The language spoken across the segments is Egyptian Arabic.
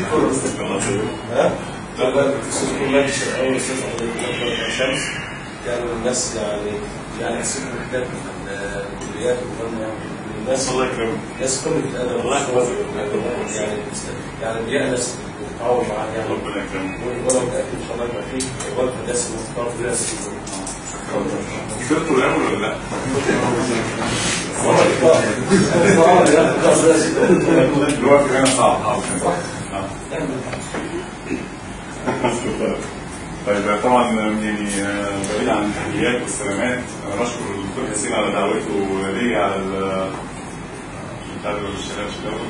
ها؟ طبعا الدكتور كلها الشرقاوي والاستاذ عبد شمس كانوا الناس يعني يعني حسيت بالحاجات من الكليات وقلنا يعني الناس الله يكرمك ناس قمة الأدب الله يحفظك. يعني يعني بيأنس بالتعاون معاه يعني ربنا يكرمك وانا متأكد إن شاء الله يبقى فيه وقفة دسمة مختار في ناس كبرتوا الاول ولا لا؟ الوقت هنا صعب آه. طيب طبعا يعني آه، بعيد عن التحيات والسلامات انا بشكر الدكتور حسين على دعوته لي على ال بتاع الشباب شباب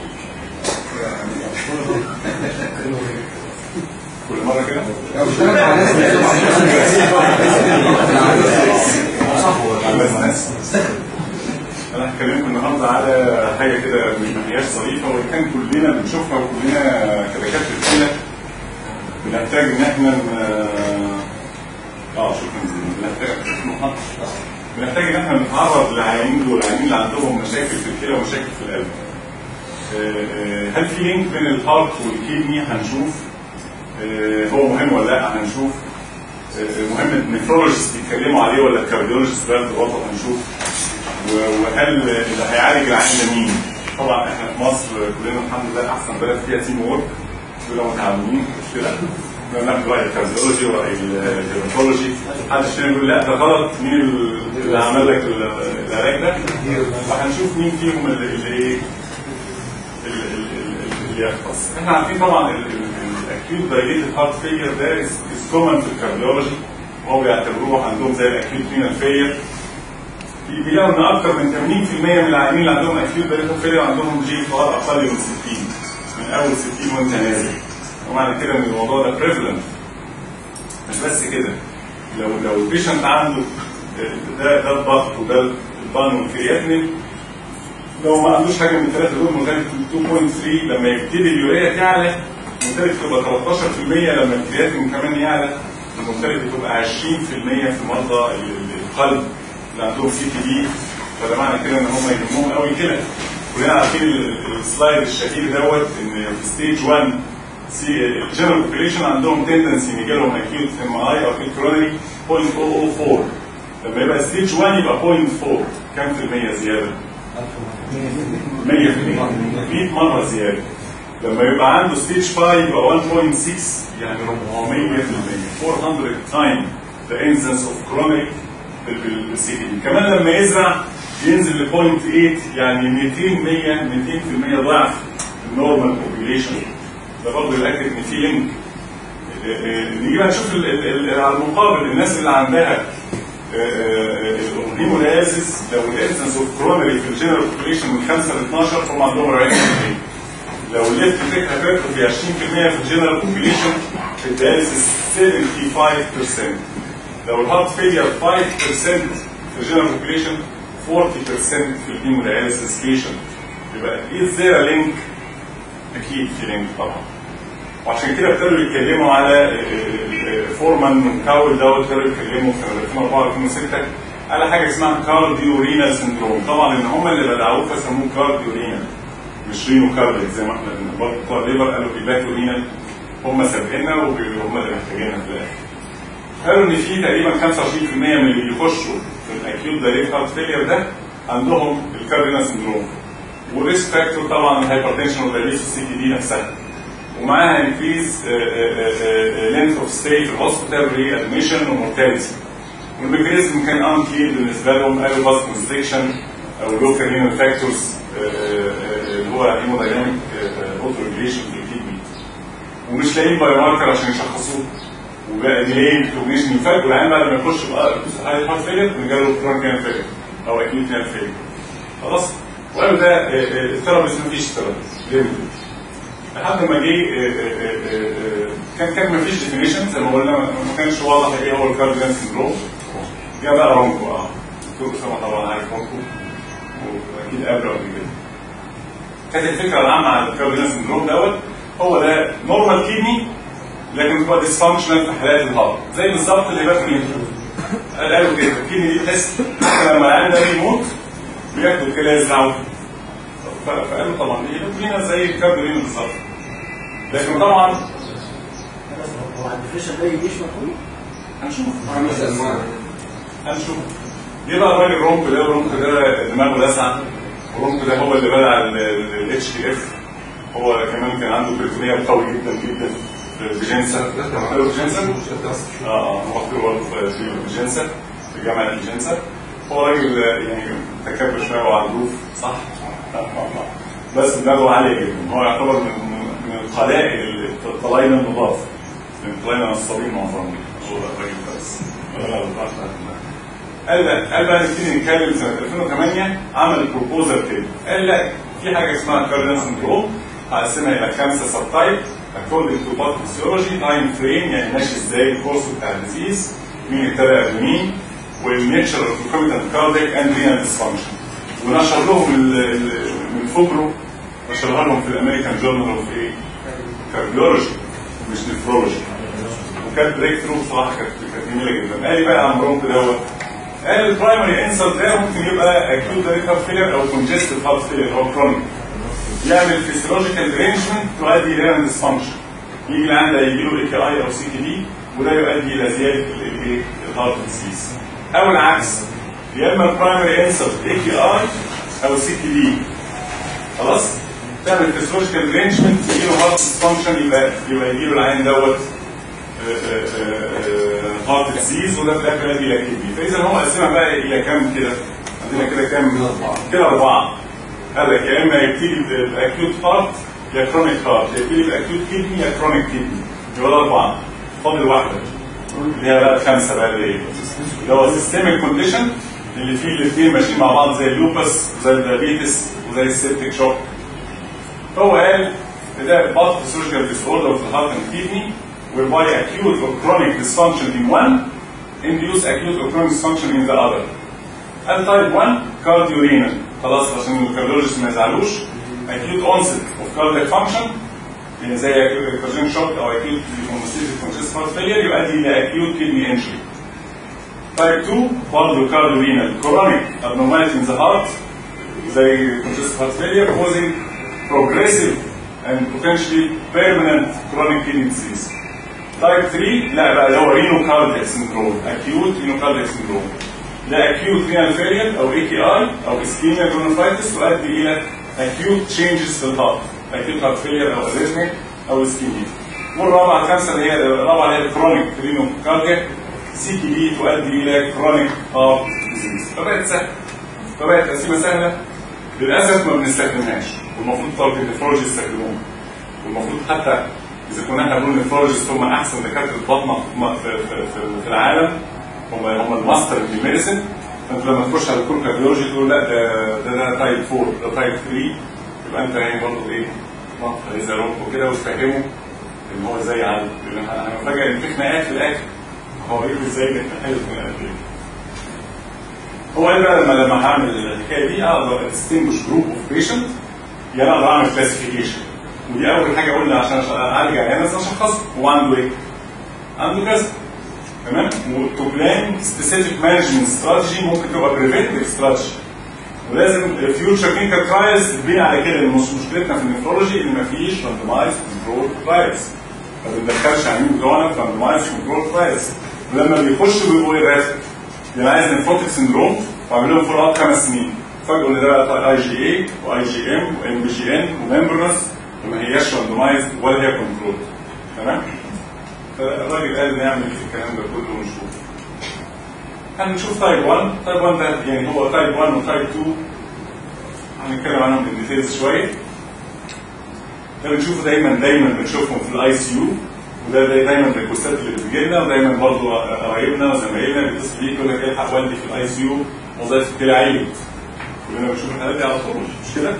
كل مره كده على الناس انا هكلمكم النهارده على حاجه كده ما هياش ظريفه وان كان كلنا بنشوفها وكلنا كدكاتره كده بنحتاج ان احنا ن- اه شكرا بنحتاج بنحتاج ان احنا نتعرض للعيانين دول العيانين اللي عندهم مشاكل في الكلى ومشاكل في القلب آه، آه، هل في لينك بين الهارت والكيدني هنشوف آه، هو مهم ولا لا هنشوف آه، مهم النفرولوجيست بيتكلموا عليه ولا الكارديولوجيست برضه برضه هنشوف و- وهل اللي هيعالج العين ده مين؟ طبعا احنا في مصر كلنا الحمد لله احسن بلد فيها تيم وورك كلنا متعاونين مش كده؟ كنا بناخد راي الكارديولوجي وراي الهيرماتولوجي محدش فينا يقول لا ده غلط مين اللي عمل لك ال- العلاج ده؟ وهنشوف مين فيهم اللي اللي ايه ال- ال- ال- اللي يختص احنا عارفين طبعا الاكيوت دايليتد هارت فيلير ده از كومن في الكارديولوجي وهو بيعتبروه عندهم زي الاكيوت رينال فيلير بيلاقوا ان اكثر من 80% من العيانين اللي عندهم اكيوت دايليتد فيلير عندهم جي اف ار اقل من 60 من اول 60 وانت نازل ومعنى كده ان الموضوع ده بريفلنت مش بس كده لو لو البيشنت عنده ده ده الضغط وده البان والكرياتين لو ما عندوش حاجه من الثلاثه دول مختلف 2.3 لما يبتدي اليوريا تعلى مختلف تبقى 13% لما الكرياتين كمان يعلى المختلف تبقى 20% في مرضى ال- ال- القلب اللي عندهم سي تي دي فده معنى كده ان هم يهمهم قوي كده كلنا عارفين ال- السلايد الشهير دوت ان في ستيج 1 سي الجنرال بوبيليشن عندهم تندنسي ان يجي لهم اكيوت ام اي او اكيوت كرونري 0.004 لما يبقى ستيج 1 يبقى 0.4 كام في المية زياده؟ 100% 100 مره زياده لما يبقى عنده ستيج 5 يبقى 1.6 يعني 400% 400 تايم the incidence of chronic بالسي دي كمان لما يزرع ينزل ل 0.8 يعني 200 100 200% ضعف النورمال population ده برضه يؤكد ان في لينك نيجي بقى نشوف ال- ال- ال- على المقابل الناس اللي عندها الهيمودياليسيس لو الانسنس اوف كرونري في الجنرال بوبيليشن من 5 ل 12 فهم عندهم 40% لو الليفت فيك هتدخل في 20% في الجنرال بوبيليشن في الدياليسيس 75% لو الهارت فيلير 5% في الجنرال بوبيليشن 40% في الهيمودياليسيس بيشنت يبقى از ذير لينك اكيد في لينك طبعا وعشان كده ابتدوا يتكلموا على فورمان كاول دوت ابتدوا يتكلموا في 2004 2006 على حاجه اسمها كارديو رينال سندروم طبعا ان هم اللي بدعوه فسموه كارديو رينال مش رينو كارديك زي ما احنا برضه بتوع الليبر قالوا بيباكو رينال هم سابقنا وهم اللي محتاجينها في الاخر قالوا ان في تقريبا 25% من اللي بيخشوا في الاكيوت دايركت هارت فيلير ده عندهم الكاردينال سندروم وريسك فاكتور طبعا الهايبرتنشن والدايبيتس والسي تي دي نفسها ومعاها انكريز لينث اوف ستي في الهوسبيتال ري ادميشن ومورتاليتي والميكانيزم كان ان كلير بالنسبه لهم قالوا باس كونستريكشن او لوكال رينال فاكتورز اللي هو هيمودايناميك اوتو ريجليشن في الكيدني ومش لاقيين بايو ماركر عشان يشخصوه وبقى ديلي ريكوجنيشن يفاجئوا العيان بعد ما يخش بقى هاي هارت فيلر ان جاله كرونيك فيلر او اكيوت فيلر خلاص وقالوا ده الثيرابيست مفيش ثيرابيست ليميتد لحد ما جه كان كان مفيش ديفينيشن زي ما قلنا ما كانش واضح ايه هو الكارديان سندروم جه بقى رونكو اه دكتور اسامه طبعا عارف رونكو واكيد ابرا قبل كده كانت الفكره العامه عن الكارديان سندروم دوت هو ده نورمال كيدني لكن هو ديسفانكشنال في حالات الهارت زي بالظبط اللي باكل قالوا كده الكيدني دي تحس حتى لما العيان ده بيموت بياخدوا كده يزرعوا فقالوا طبعا ايه لينا زي الكارديولين بالظبط لكن طبعا هو عند فيشن ده يجيش مفهوم هنشوف هنشوف جه بقى الراجل رونك ده رونك ده دماغه لسعه ورونك ده هو اللي بدع الاتش تي اف هو كمان كان عنده بريتونيه قوي جدا جدا في جنسا في جنسا اه اه هو اخته برضه في في جنسا في جامعه جنسا هو راجل يعني متكبر شويه وعجوز صح؟ آه، آه، آه. بس دماغه عاليه جدا هو يعتبر من من القلائل اللي طلاينا النضاف من طلاينا نصابين معظمهم هو راجل كويس قال لا قال بقى نبتدي نتكلم سنه 2008 عمل بروبوزال تاني قال لا في حاجه اسمها كاردينال سندروم هقسمها الى خمسه سب تايب according to pathophysiology تايم فريم يعني ماشي ازاي الكورس بتاع الديزيز مين ابتدى قبل مين والنيتشر اوف concomitant cardiac and renal dysfunction ونشر لهم ال- ال- من فبرو نشرها لهم في الامريكان جورنال اوف ايه؟ كارديولوجي مش نفرولوجي وكانت بريك ثرو بصراحه كانت كانت جميله جدا قال لي بقى يا عم رونك دوت قال البرايمري انسر ده ممكن يبقى اكيوت هارت فيلر او كونجستيف هارت فيلر او كرونيك يعمل فيسيولوجيكال ديرينجمنت تؤدي الى ديسفانكشن يجي العيان يجي له اي كي اي او سي تي دي وده يؤدي الى زياده الايه الهارت ديزيز او العكس يا اما البرايمري انسر اي كي اي او سي تي دي خلاص تعمل فيسيولوجيكال ديرينجمنت يجي له هارت ديسفانكشن يبقى يبقى يجي له العيان دوت هارت ديزيز وده في الاخر يؤدي الى كدني فاذا هو قسمها بقى الى كام كده عندنا كده كام كده اربعه قال لك يا اما يبتدي بالاكيوت هارت يا كرونيك هارت يا يبتدي بالاكيوت كدني يا كرونيك كدني يبقى ده اربعه فاضل واحده اللي هي بقى خمسه بقى اللي هي اللي هو سيستميك كونديشن اللي فيه الاثنين ماشيين مع بعض زي اللوبس وزي الدايابيتس وزي السيبتيك شوك هو قال ده part surgical disorder of the heart and kidney whereby acute or chronic dysfunction in one induce acute or chronic dysfunction in the other. And type 1 cardiorenal خلاص عشان الكارديولوجيست ما يزعلوش acute onset of cardiac function يعني زي acute cardiac shock او acute demonstrative congestive heart failure يؤدي الى acute kidney injury. Type 2 برضه cardiorenal chronic abnormality in the heart زي congestive heart failure causing progressive and potentially permanent chronic kidney disease. Type 3 لا بقى اللي هو رينو كاردياك سندروم acute رينو كاردياك سندروم ده acute renal failure او AKI او ischemia gonophytis تؤدي الى acute changes في الهارت acute heart failure او arrhythmia او ischemia والرابعه الخامسه اللي هي الرابعه اللي هي الكرونيك رينو كاردياك سي تي دي تؤدي الى كرونيك هارت ديزيز فبقت سهله فبقت تقسيمه سهله للاسف ما بنستخدمهاش والمفروض طلبه النفرولوجي يستخدموها والمفروض حتى اذا كنا احنا بنقول النفرولوجيست هم احسن دكاتره بطنه في, في, في, في العالم هم هم الماستر في الميديسن فانت لما تخش على الدكتور كارديولوجي تقول لا ده ده, ده تايب 4 ده تايب 3 يبقى انت يعني برضه ايه نقطه زي روك وكده وتفهمه ان هو ازاي عالم لان انا فاجئ ان في خناقات في الاخر هو ايه ازاي ده حلو خناقات ليه هو قال بقى لما لما هعمل الحكايه دي اقدر استنجش جروب اوف بيشنت يعني اقدر اعمل كلاسيفيكيشن ودي اول حاجه قلنا عشان اعالج عيان لازم اشخصه هو عنده ايه؟ عنده كذا تمام وتو بلان سبيسيفيك مانجمنت استراتيجي ممكن تبقى بريفنتيف استراتيجي ولازم الفيوتشر كلينيكال ترايلز تبني على كده لان مش مشكلتنا في النفرولوجي ان مفيش راندمايز كنترول ترايلز ما بندخلش عيانين بتوعنا في راندمايز كنترول ترايلز ولما بيخشوا بيبقوا ايه يعني عايز نفروتيك سندروم واعمل لهم فول اب خمس سنين فجاه ان ده اي جي اي واي جي ام وام بي جي ان وممبرنس وما هياش راندمايز ولا هي كنترول تمام فالراجل قال نعمل في الكلام ده كله ونشوف هنشوف تايب 1 تايب 1 ده يعني هو تايب 1 وتايب 2 هنتكلم عنهم بالديتيلز شويه ده بنشوفه دايما دايما بنشوفهم في الاي سي يو وده ده دايما الريكوستات اللي بتجي لنا ودايما برضه قرايبنا وزمايلنا بيتصل بيك يقول لك الحق والدي في الاي سي يو وظائف الكلى عيلت كلنا بنشوف الحالات دي على طول مش كده؟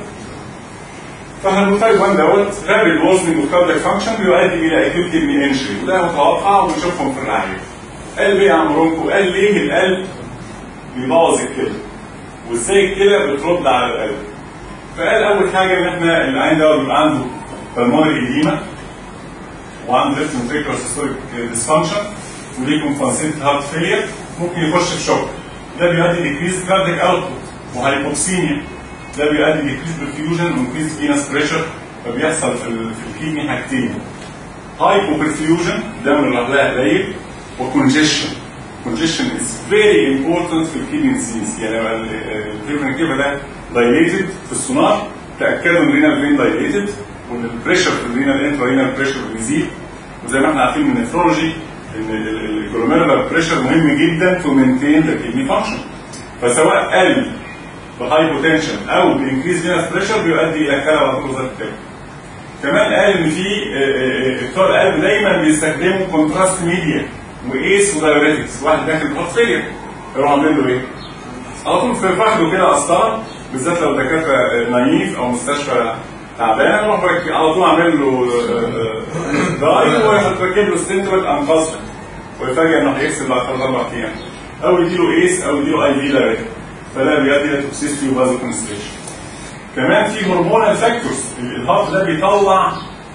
فهنقول 1 دوت غير الوزن والكاردياك فانكشن بيؤدي الى اكيوت كدني انجري وده متوقع وبنشوفهم في الرعايه. قال ايه يا عم رونكو؟ قال ليه القلب بيبوظ الكلى؟ وازاي الكلى بترد على القلب؟ فقال اول حاجه ان احنا العين ده بيبقى عنده بالمونري ايديما وعنده ليفت فنتريكولار سيستوليك ديسفانكشن وليه كومبنسيت هارت فيلير ممكن يخش في شوك ده بيؤدي ديكريز كارديك اوتبوت وهايبوكسيميا ده بيؤدي ديكريز برفيوجن وانكريز فينس بريشر فبيحصل في ال- في الكيدني حاجتين هايبوبرفيوجن دم الرحلة قليل وكونجيشن congestion is very important في الكيدني ديزيز يعني لما الفيبرين كيفا ده دايليتد في السونار تاكدوا ان الرينال فين دايليتد وان البريشر في الرينال انترا رينال بريشر بيزيد وزي ما احنا عارفين من النفرولوجي ان الكولوميرولار بريشر مهم جدا تو مينتين ذا كيدني فانكشن فسواء قل بهايبوتنشن او بانكريز فينس بريشر بيؤدي الى كلى على طول ذات الكلى كمان قال ان في آه، آه، بتوع القلب دايما بيستخدموا كونتراست ميديا وايس ودايوريتكس واحد داخل بهارت فيلير يروحوا عاملين له ايه؟ على طول في فخده كده قسطره بالذات لو دكاتره آه، نايف او مستشفى تعبانه يروح مركب- على طول عامل له داي ويركب له ستنت ويتنقص ويفاجئ انه هيكسب بعد ثلاث اربع ايام او يديله ايس او يديله اي في دايوريتك فده بيؤدي الى توكسيستي وبازو كونستريشن كمان في هرمونال فاكتورز الهارت ده بيطلع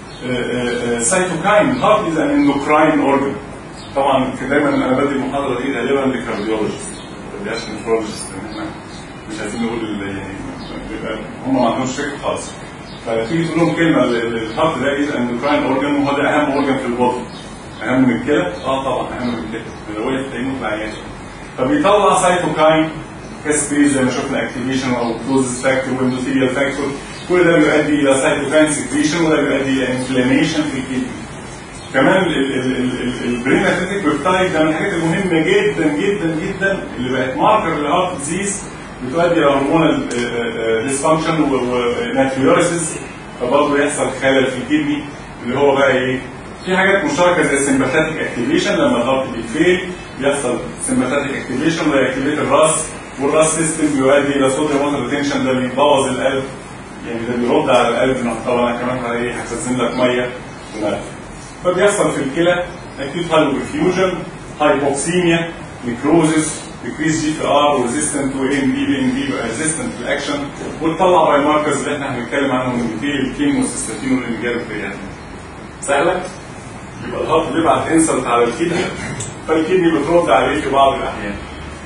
سايتوكاين الهارت از ان اندوكراين اورجن طبعا دايما انا بدي المحاضره دي غالبا لكارديولوجيست ما بديهاش نفرولوجيست لان احنا مش عايزين نقول ال- يعني بيبقى هم ما عندهمش فكره خالص فتيجي تقول لهم كلمه ال- ال- الهارت ده از اندوكراين اورجن وهو ده اهم اورجن في البطن اهم من الكلى اه طبعا اهم من الكلى لو وقف تلاقيه العيان فبيطلع سايتوكاين كاسبريز زي ما شفنا اكتيفيشن او كلوز فاكتور واندوثيريال فاكتور كل ده بيؤدي الى سايتوكاين سكريشن وده بيؤدي الى انفلاميشن في الكدني كمان البرين اتلتيك بيبتايد ده من الحاجات المهمه جدا جدا جدا اللي بقت ماركر للهارت ديزيز بتؤدي الى هرمونال ديسفانكشن وناتريوريسيس فبرضه يحصل خلل في الكدني اللي هو بقى ايه؟ في حاجات مشتركه زي السمباثيك اكتيفيشن لما الهارت بيتفيل بيحصل سمباثيك اكتيفيشن ويأكتيفيت الراس والراس سيستم بيؤدي الى صوديوم ووتر ريتنشن ده بيبوظ القلب يعني ده بيرد على القلب إنه طبعا أنا كمان ايه هخزن لك ميه ونقل فبيحصل في الكلى اكيد هايبوفيوجن هايبوكسيميا نيكروزس decrease جي بي ار resistant to ام بي بي ام بي resistant to الاكشن وتطلع باي ماركرز اللي احنا هنتكلم عنهم من ديتيل الكيم والسيستاتين والانجاب الكرياتين سهله يبقى الهارت بيبعت انسلت على الكدني فالكدني بترد عليه في بعض الاحيان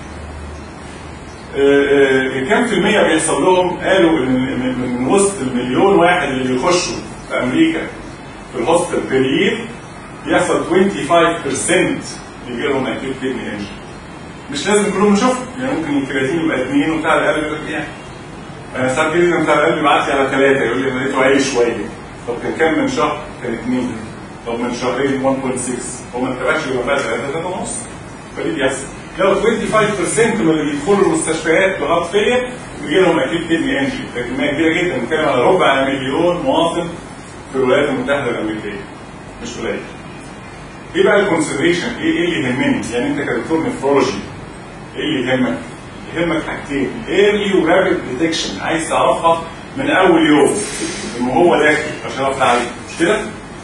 آه، آه، كام في المية بيحصل لهم قالوا ان من- من من وسط المليون واحد اللي بيخشوا في امريكا في الهوستل بير بيحصل 25% يجي لهم اكيوت كدني انجن مش لازم كلهم نشوفهم يعني ممكن الكرياتين يبقى اثنين وبتاع القلب يبقى اثنين انا ساعات كده بتاع القلب يبعت لي على ثلاثه يقول لي انا لقيته عالي شويه طب كان كام من شهر؟ كان اثنين طب من شهرين 1.6 هو ما اتبعش يبقى بقى ثلاثه ثلاثه ونص فدي بيحصل لو 25% من اللي بيدخلوا المستشفيات بهارت فيلير بيجي لهم اكيد كدني انجري ده كميه كبيره جدا بنتكلم على ربع مليون مواطن في الولايات المتحده الامريكيه مش قليل ايه بقى الكونسيدريشن ايه ايه اللي يهمني يعني انت كدكتور نفرولوجي ايه اللي يهمك يهمك حاجتين ايرلي ورابid ديتكشن عايز تعرفها من اول يوم ان هو داخل عشان اعرف عليه مش كده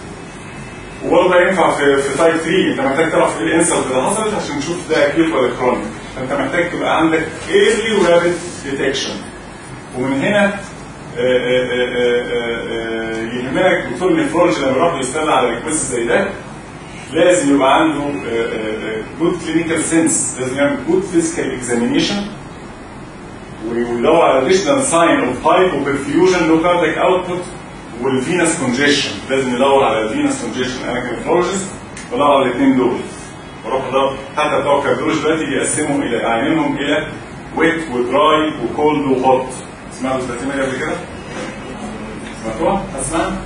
وبرضه ده ينفع في في تايب 3 انت محتاج تعرف ايه الانسلت اللي حصلت عشان تشوف ده اكيوت ولا كرونيك فانت محتاج تبقى عندك ايرلي ورابid ديتكشن ومن هنا آه، آه، آه، آه، آه، يهمك دكتور النفرولوجي لما يروح يستنى على ريكوست زي ده لازم يبقى عنده جود كلينيكال سنس لازم يعمل جود فيزيكال اكزامينيشن ويدور على additional sign of hypoperfusion low cardiac output والفينس كونجيشن لازم يدور على الفينس كونجيشن انا كنفرولوجيست بدور على الاثنين دول بروح ادور حتى بتوع الكارديولوجي دلوقتي بيقسموا الى عينهم الى ويت ودراي وكولد وهوت سمعتوا التقسيمه دي قبل كده؟ سمعتوها؟ اسمعها؟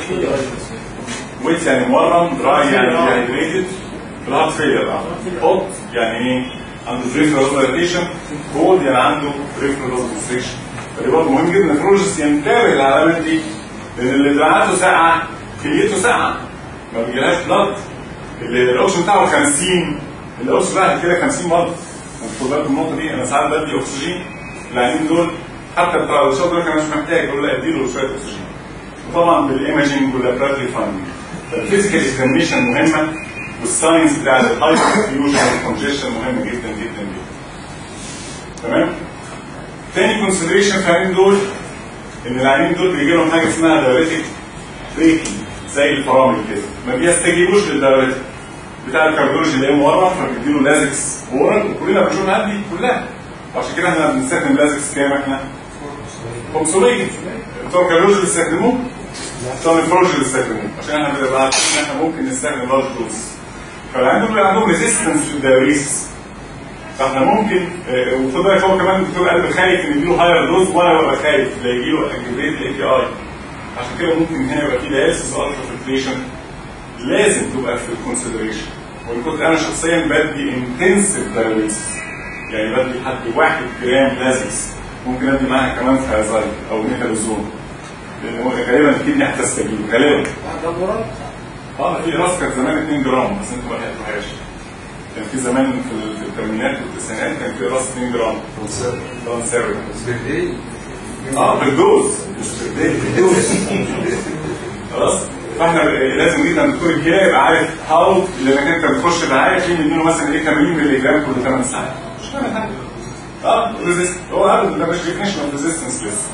ويت يعني مورم دراي يعني ديهايدريتد الهارت فيلر اه هوت يعني ايه عنده بريفرال ريليشن كولد يعني عنده بريفرال كونستريكشن فدي برضه مهم جدا النفرولوجيست ينتبه للعلامات دي لان اللي دراعاته ساقعه كليته ساقعه ما بيجيلهاش بلاد اللي الاكسجين بتاعه 50 الاكسجين رايح كده 50 برضه خد بالك من النقطه دي انا ساعات بدي اكسجين العيانين دول حتى بتاع الشغل دول كان مش محتاج يقول لا اديله شويه اكسجين وطبعا بالايمجنج واللابراتوري فايندنج فالفيزيكال اكزامينشن مهمه والساينس بتاع الهايبر فيوجن والكونجيشن مهم جدا جدا جدا تمام تاني كونسيدريشن في العيانين دول ان العيانين دول بيجي لهم حاجه اسمها دايوريتك بريكنج زي الفرامل كده ما بيستجيبوش للدايوريتك بتاع الكارديولوجي اللي هي مورم فبيديله لازكس اورال وكلنا بنشوفها دي كلها وعشان كده احنا بنستخدم لازكس كام احنا 500 بتوع الكارديولوجي بيستخدموه بتوع النفرولوجي بيستخدموه عشان احنا بنبقى عارفين ان احنا ممكن نستخدم لارج دوز فالعيان دول عندهم ريزيستنس للدايوريسيس فاحنا ممكن آه، وخد بالك هو كمان الدكتور قلب خايف ان يجيله هاير دوز وانا ببقى خايف لا يجيله اكتيفيت اي بي اي عشان كده ممكن هنا يبقى في داياليسيس الترا فلتريشن لازم تبقى في الكونسيدريشن وان كنت انا شخصيا بدي انتنسيف داياليسيس يعني بدي لحد 1 جرام لازكس ممكن ادي معاها كمان فازايد او ميكالوزون لان هو غالبا الكدني هتستجيب غالبا ده مرض اه في راس كانت زمان 2 جرام بس انتوا ما لحقتوهاش كان في زمان في في الثمانينات والتسعينات كان في راس 2 جرام فرنساوي اه بالدوز مش بالدوز خلاص فاحنا لازم جدا دكتور الكلى يبقى عارف هاو لانك انت بتخش الرعايه في مدينه مثلا ايه 80 مللي جرام كل 8 ساعات مش فاهم حاجه اه ريزيست هو ابدا ده مش ديفينيشن اوف ريزيستنس لسه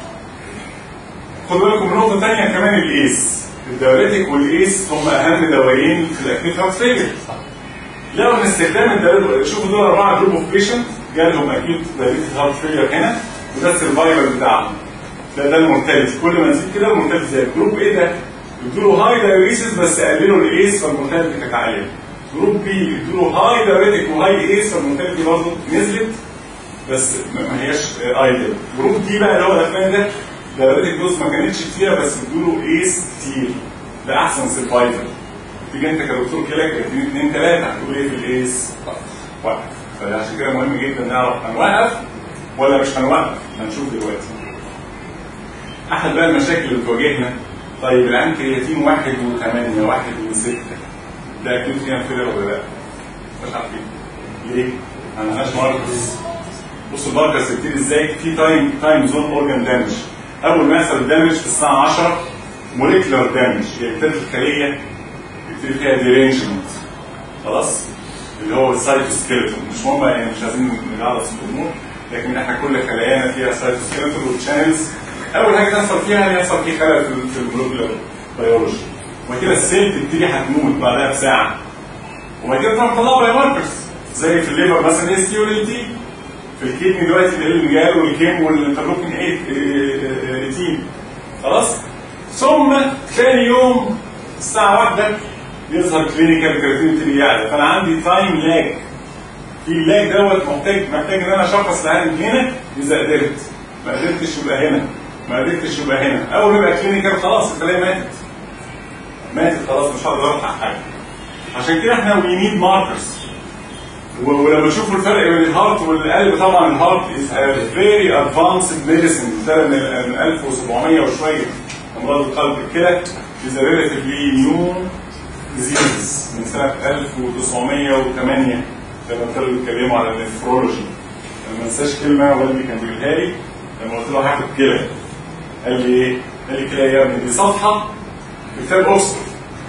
خدوا بالكم من نقطه ثانيه كمان الايس الدايوريتك والايس هم اهم دوايين في الاكيوت هارت فيلير لو ان استخدام الدايوريتك شوفوا دول اربعه جروب اوف بيشنت جالهم اكيوت دايوريتك هارت فيلير هنا وده السرفايفل بتاعهم ده ده المورتاليتي كل ما نزيد كده المورتاليتي زي جروب ايه ده؟ ادوا له هاي دايوريسيس بس قللوا الايس فالمورتاليتي كانت عاليه جروب بي ادوا له هاي دايوريتك وهاي ايس فالمورتاليتي برضه نزلت بس ما ما هياش ايدل جروب دي بقى اللي هو الاخراني ده دايوريتك دوز ما كانتش كتيره بس ادوا له ايس كتير ده احسن سرفايفل تيجي انت كدكتور كده كاتبين اثنين ثلاثه هتقول ايه في الايس؟ وقف فعشان كده مهم جدا نعرف هنوقف ولا مش هنوقف هنشوف دلوقتي احد بقى المشاكل اللي بتواجهنا طيب العين كرياتين واحد وثمانية واحد وستة ده اكيد فيها فيلر ولا لا؟ مش عارفين ليه؟ ما عندناش ماركرز بصوا الماركرز بتبتدي ازاي؟ في تايم تايم زون اورجان دامج اول ما يحصل الدامج في الساعة 10 موليكولار دامج يعني ابتدت الخلية يبتدي فيها ديرينجمنت خلاص؟ اللي هو السايتوسكيلتون مش مهم يعني مش عايزين نجعلص الامور لكن احنا كل خلايانا فيها سايتوسكيلتون وتشانلز اول حاجه تحصل فيها ان يحصل في خلل في في المولكيولر بيولوجي وبعد كده السيل تبتدي هتموت بعدها بساعه وبعد كده تروح تطلع باي ماركرز زي في الليبر مثلا اس كيو ال تي في الكدني دلوقتي الانجال والكيم والانترلوكين 18 خلاص ثم ثاني يوم الساعه واحدة يظهر كلينيكال كرياتين يبتدي يعلى فانا عندي تايم لاج في اللاج دوت محتاج محتاج ان انا اشخص العالم هنا اذا قدرت ما قدرتش يبقى هنا ما قدرتش يبقى هنا اول ما يبقى كلينيكال خلاص الخلايا ماتت ماتت خلاص مش هقدر الحق حاجه عشان كده احنا وي نيد ماركرز ولما تشوفوا الفرق بين الهارت والقلب طبعا الهارت از فيري ادفانسد ميديسن ابتدى من من 1700 وشويه امراض القلب الكلى از ريلاتيفلي نيو ديزيز من سنه 1908 لما ابتدوا يتكلموا على النفرولوجي ما انساش كلمه والدي كان بيقولها لي لما قلت له هاخد كلى قال لي ايه؟ قال لي كلى يا ابني دي صفحه في كتاب اوكسفورد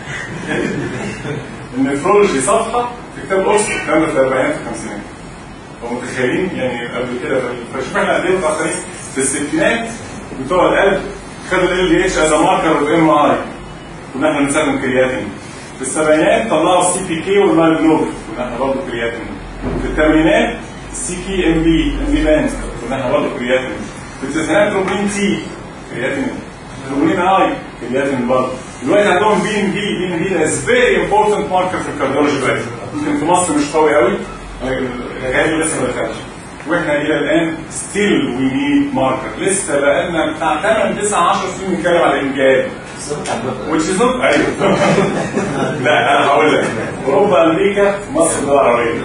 النفرولوجي صفحه في كتاب اوكسفورد الكلام ده في الاربعينات والخمسينات فمتخيلين يعني قبل كده فشوف احنا قد ايه متاخرين في الستينات بتوع القلب خدوا ال دي اتش از ماركر اوف ام اي كنا احنا بنستخدم كرياتين في السبعينات طلعوا السي بي كي والمايجلوبين كنا احنا برضه كرياتين في الثمانينات سي كي ام بي ام بي باند كنا احنا برضه كرياتين في التسعينات روبين تي كرياتين روبين اي كرياتين برضه دلوقتي عندهم بي ام بي بي ام بي ده از فيري امبورتنت ماركر في الكارديولوجي دلوقتي يمكن في مصر مش قوي قوي الغالي لسه ما دخلش واحنا الى الان ستيل وي نيد ماركر لسه بقالنا بتاع 8 9 10 سنين بنتكلم على الانجاب which is not ايوه لا انا هقول لك اوروبا امريكا مصر دول عربيه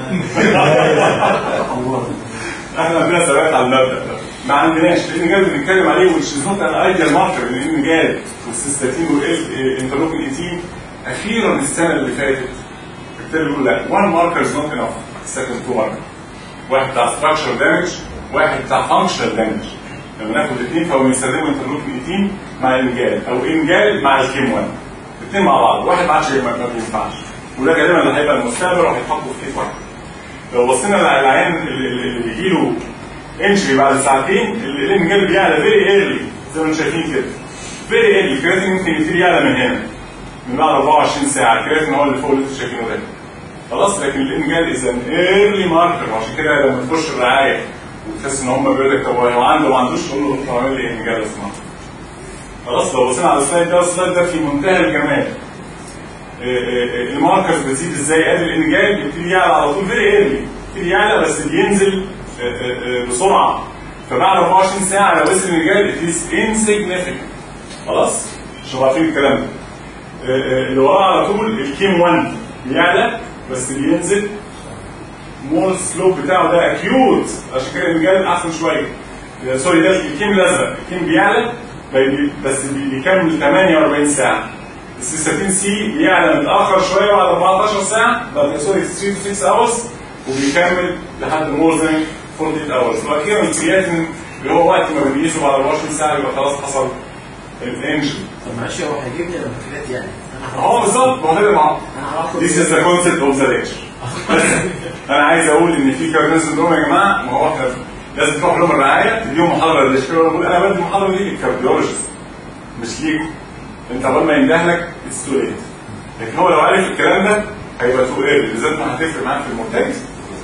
احنا عندنا ثبات على المبدا ده ما عندناش الانجاب اللي بنتكلم عليه which is not an ideal marker الانجاب والسيستاتين والانترلوكين 18 اخيرا السنه اللي فاتت ابتدوا يقولوا لا one marker is not enough second two marker واحد بتاع structural damage واحد بتاع functional damage لما ناخد الاثنين فهو بيستخدموا انترلوكين 18 مع انجال او انجال مع الكيم 1 الاثنين مع بعض واحد ما عادش ما ما بينفعش وده غالبا اللي هيبقى المستقبل وهيتحطوا في كيس واحد لو بصينا على العيان اللي, اللي اللي بيجي له انجري بعد ساعتين ال- الانجال بيعلى فيري ايرلي زي ما انتم شايفين كده فيري ايرلي الكرياتين ممكن يبتدي يعلى من هنا من بعد 24 ساعه الكرياتين هو اللي فوق اللي انتم شايفينه ده خلاص لكن الانجال از ان ايرلي ماركر وعشان كده لما تخش الرعايه وتحس ان هم بيقول لك طب هو عنده ما عندوش تقول له طب اعمل لي انجال اسمه خلاص لو بصينا على السلايد ده السلايد ده في منتهى الجمال آه، آه، آه، الماركرز بتزيد ازاي قال الانجاج يبتدي يعلى على طول فيري ايرلي يبتدي يعلى بس بينزل آه، آه، آه، بسرعه فبعد 24 ساعه لو وصل الانجاج it is insignificant خلاص مش عارفين الكلام ده آه، آه، اللي وراه على طول الكيم 1 بيعلى بس بينزل مور سلوب بتاعه ده اكيوت عشان كده الانجاج احسن شويه آه، سوري ده الكيم الازرق الكيم بيعلى بي- بس بي- بيكمل 48 ساعه السيستاتين سي بيعلى متاخر شويه بعد 14 ساعه بعد سوري 3 to 6 اورز وبيكمل لحد مور ذان 48 اورز واخيرا الكرياتين اللي هو وقت ما بنقيسه بعد 24 ساعه يبقى خلاص حصل الانجن طب معلش هو هيجيبني لما كده يعني انا اه بالظبط ما هو ده مع انا هاخد This is the concept of the lecture. انا عايز اقول ان في كاردينال سندروم يا جماعه ما هو احنا لازم تروح لهم الرعايه تديهم محاضره للاشكال وانا بقول انا بدي محاضره دي للكارديولوجيست مش ليكم انت اول ما ينده لك اتس تو ليت لكن هو لو عارف الكلام ده هيبقى تو ايرلي بالذات ما هتفرق معاك في المورتاليتي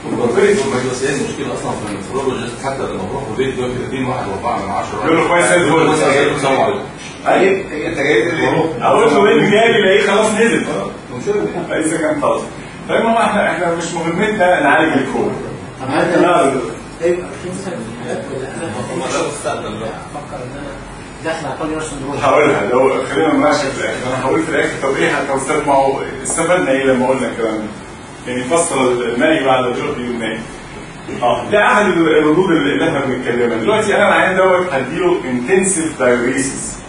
بس هي المشكله اصلا في النفرولوجيست حتى لما بروح البيت دلوقتي 30 واحد واربعه من 10 يقول له كويس يا دكتور. يقول له مثلا جاي له السلام عليكم ايوه انت جاي ليه؟ اول ما بين جاي يلاقيه خلاص نزل مشكلة. اي كان خلاص فالمهم احنا احنا مش مهمتنا نعالج الكون طب هل لا، ده لا. هيبقى في مثلا حاجات ولا انا هم ده مستقبل بقى. افكر ان انا داخل على كل نفس الدروس هقولها لو خلينا نناقش في الاخر انا هقول في الاخر طب ايه هتوصل ما هو استفدنا ايه لما قلنا الكلام ده؟ يعني فصل المائي بعد الجهد المائي اه ده احد الردود اللي احنا بنتكلمها دلوقتي انا العيان دوت هديله انتنسيف دايوريسيس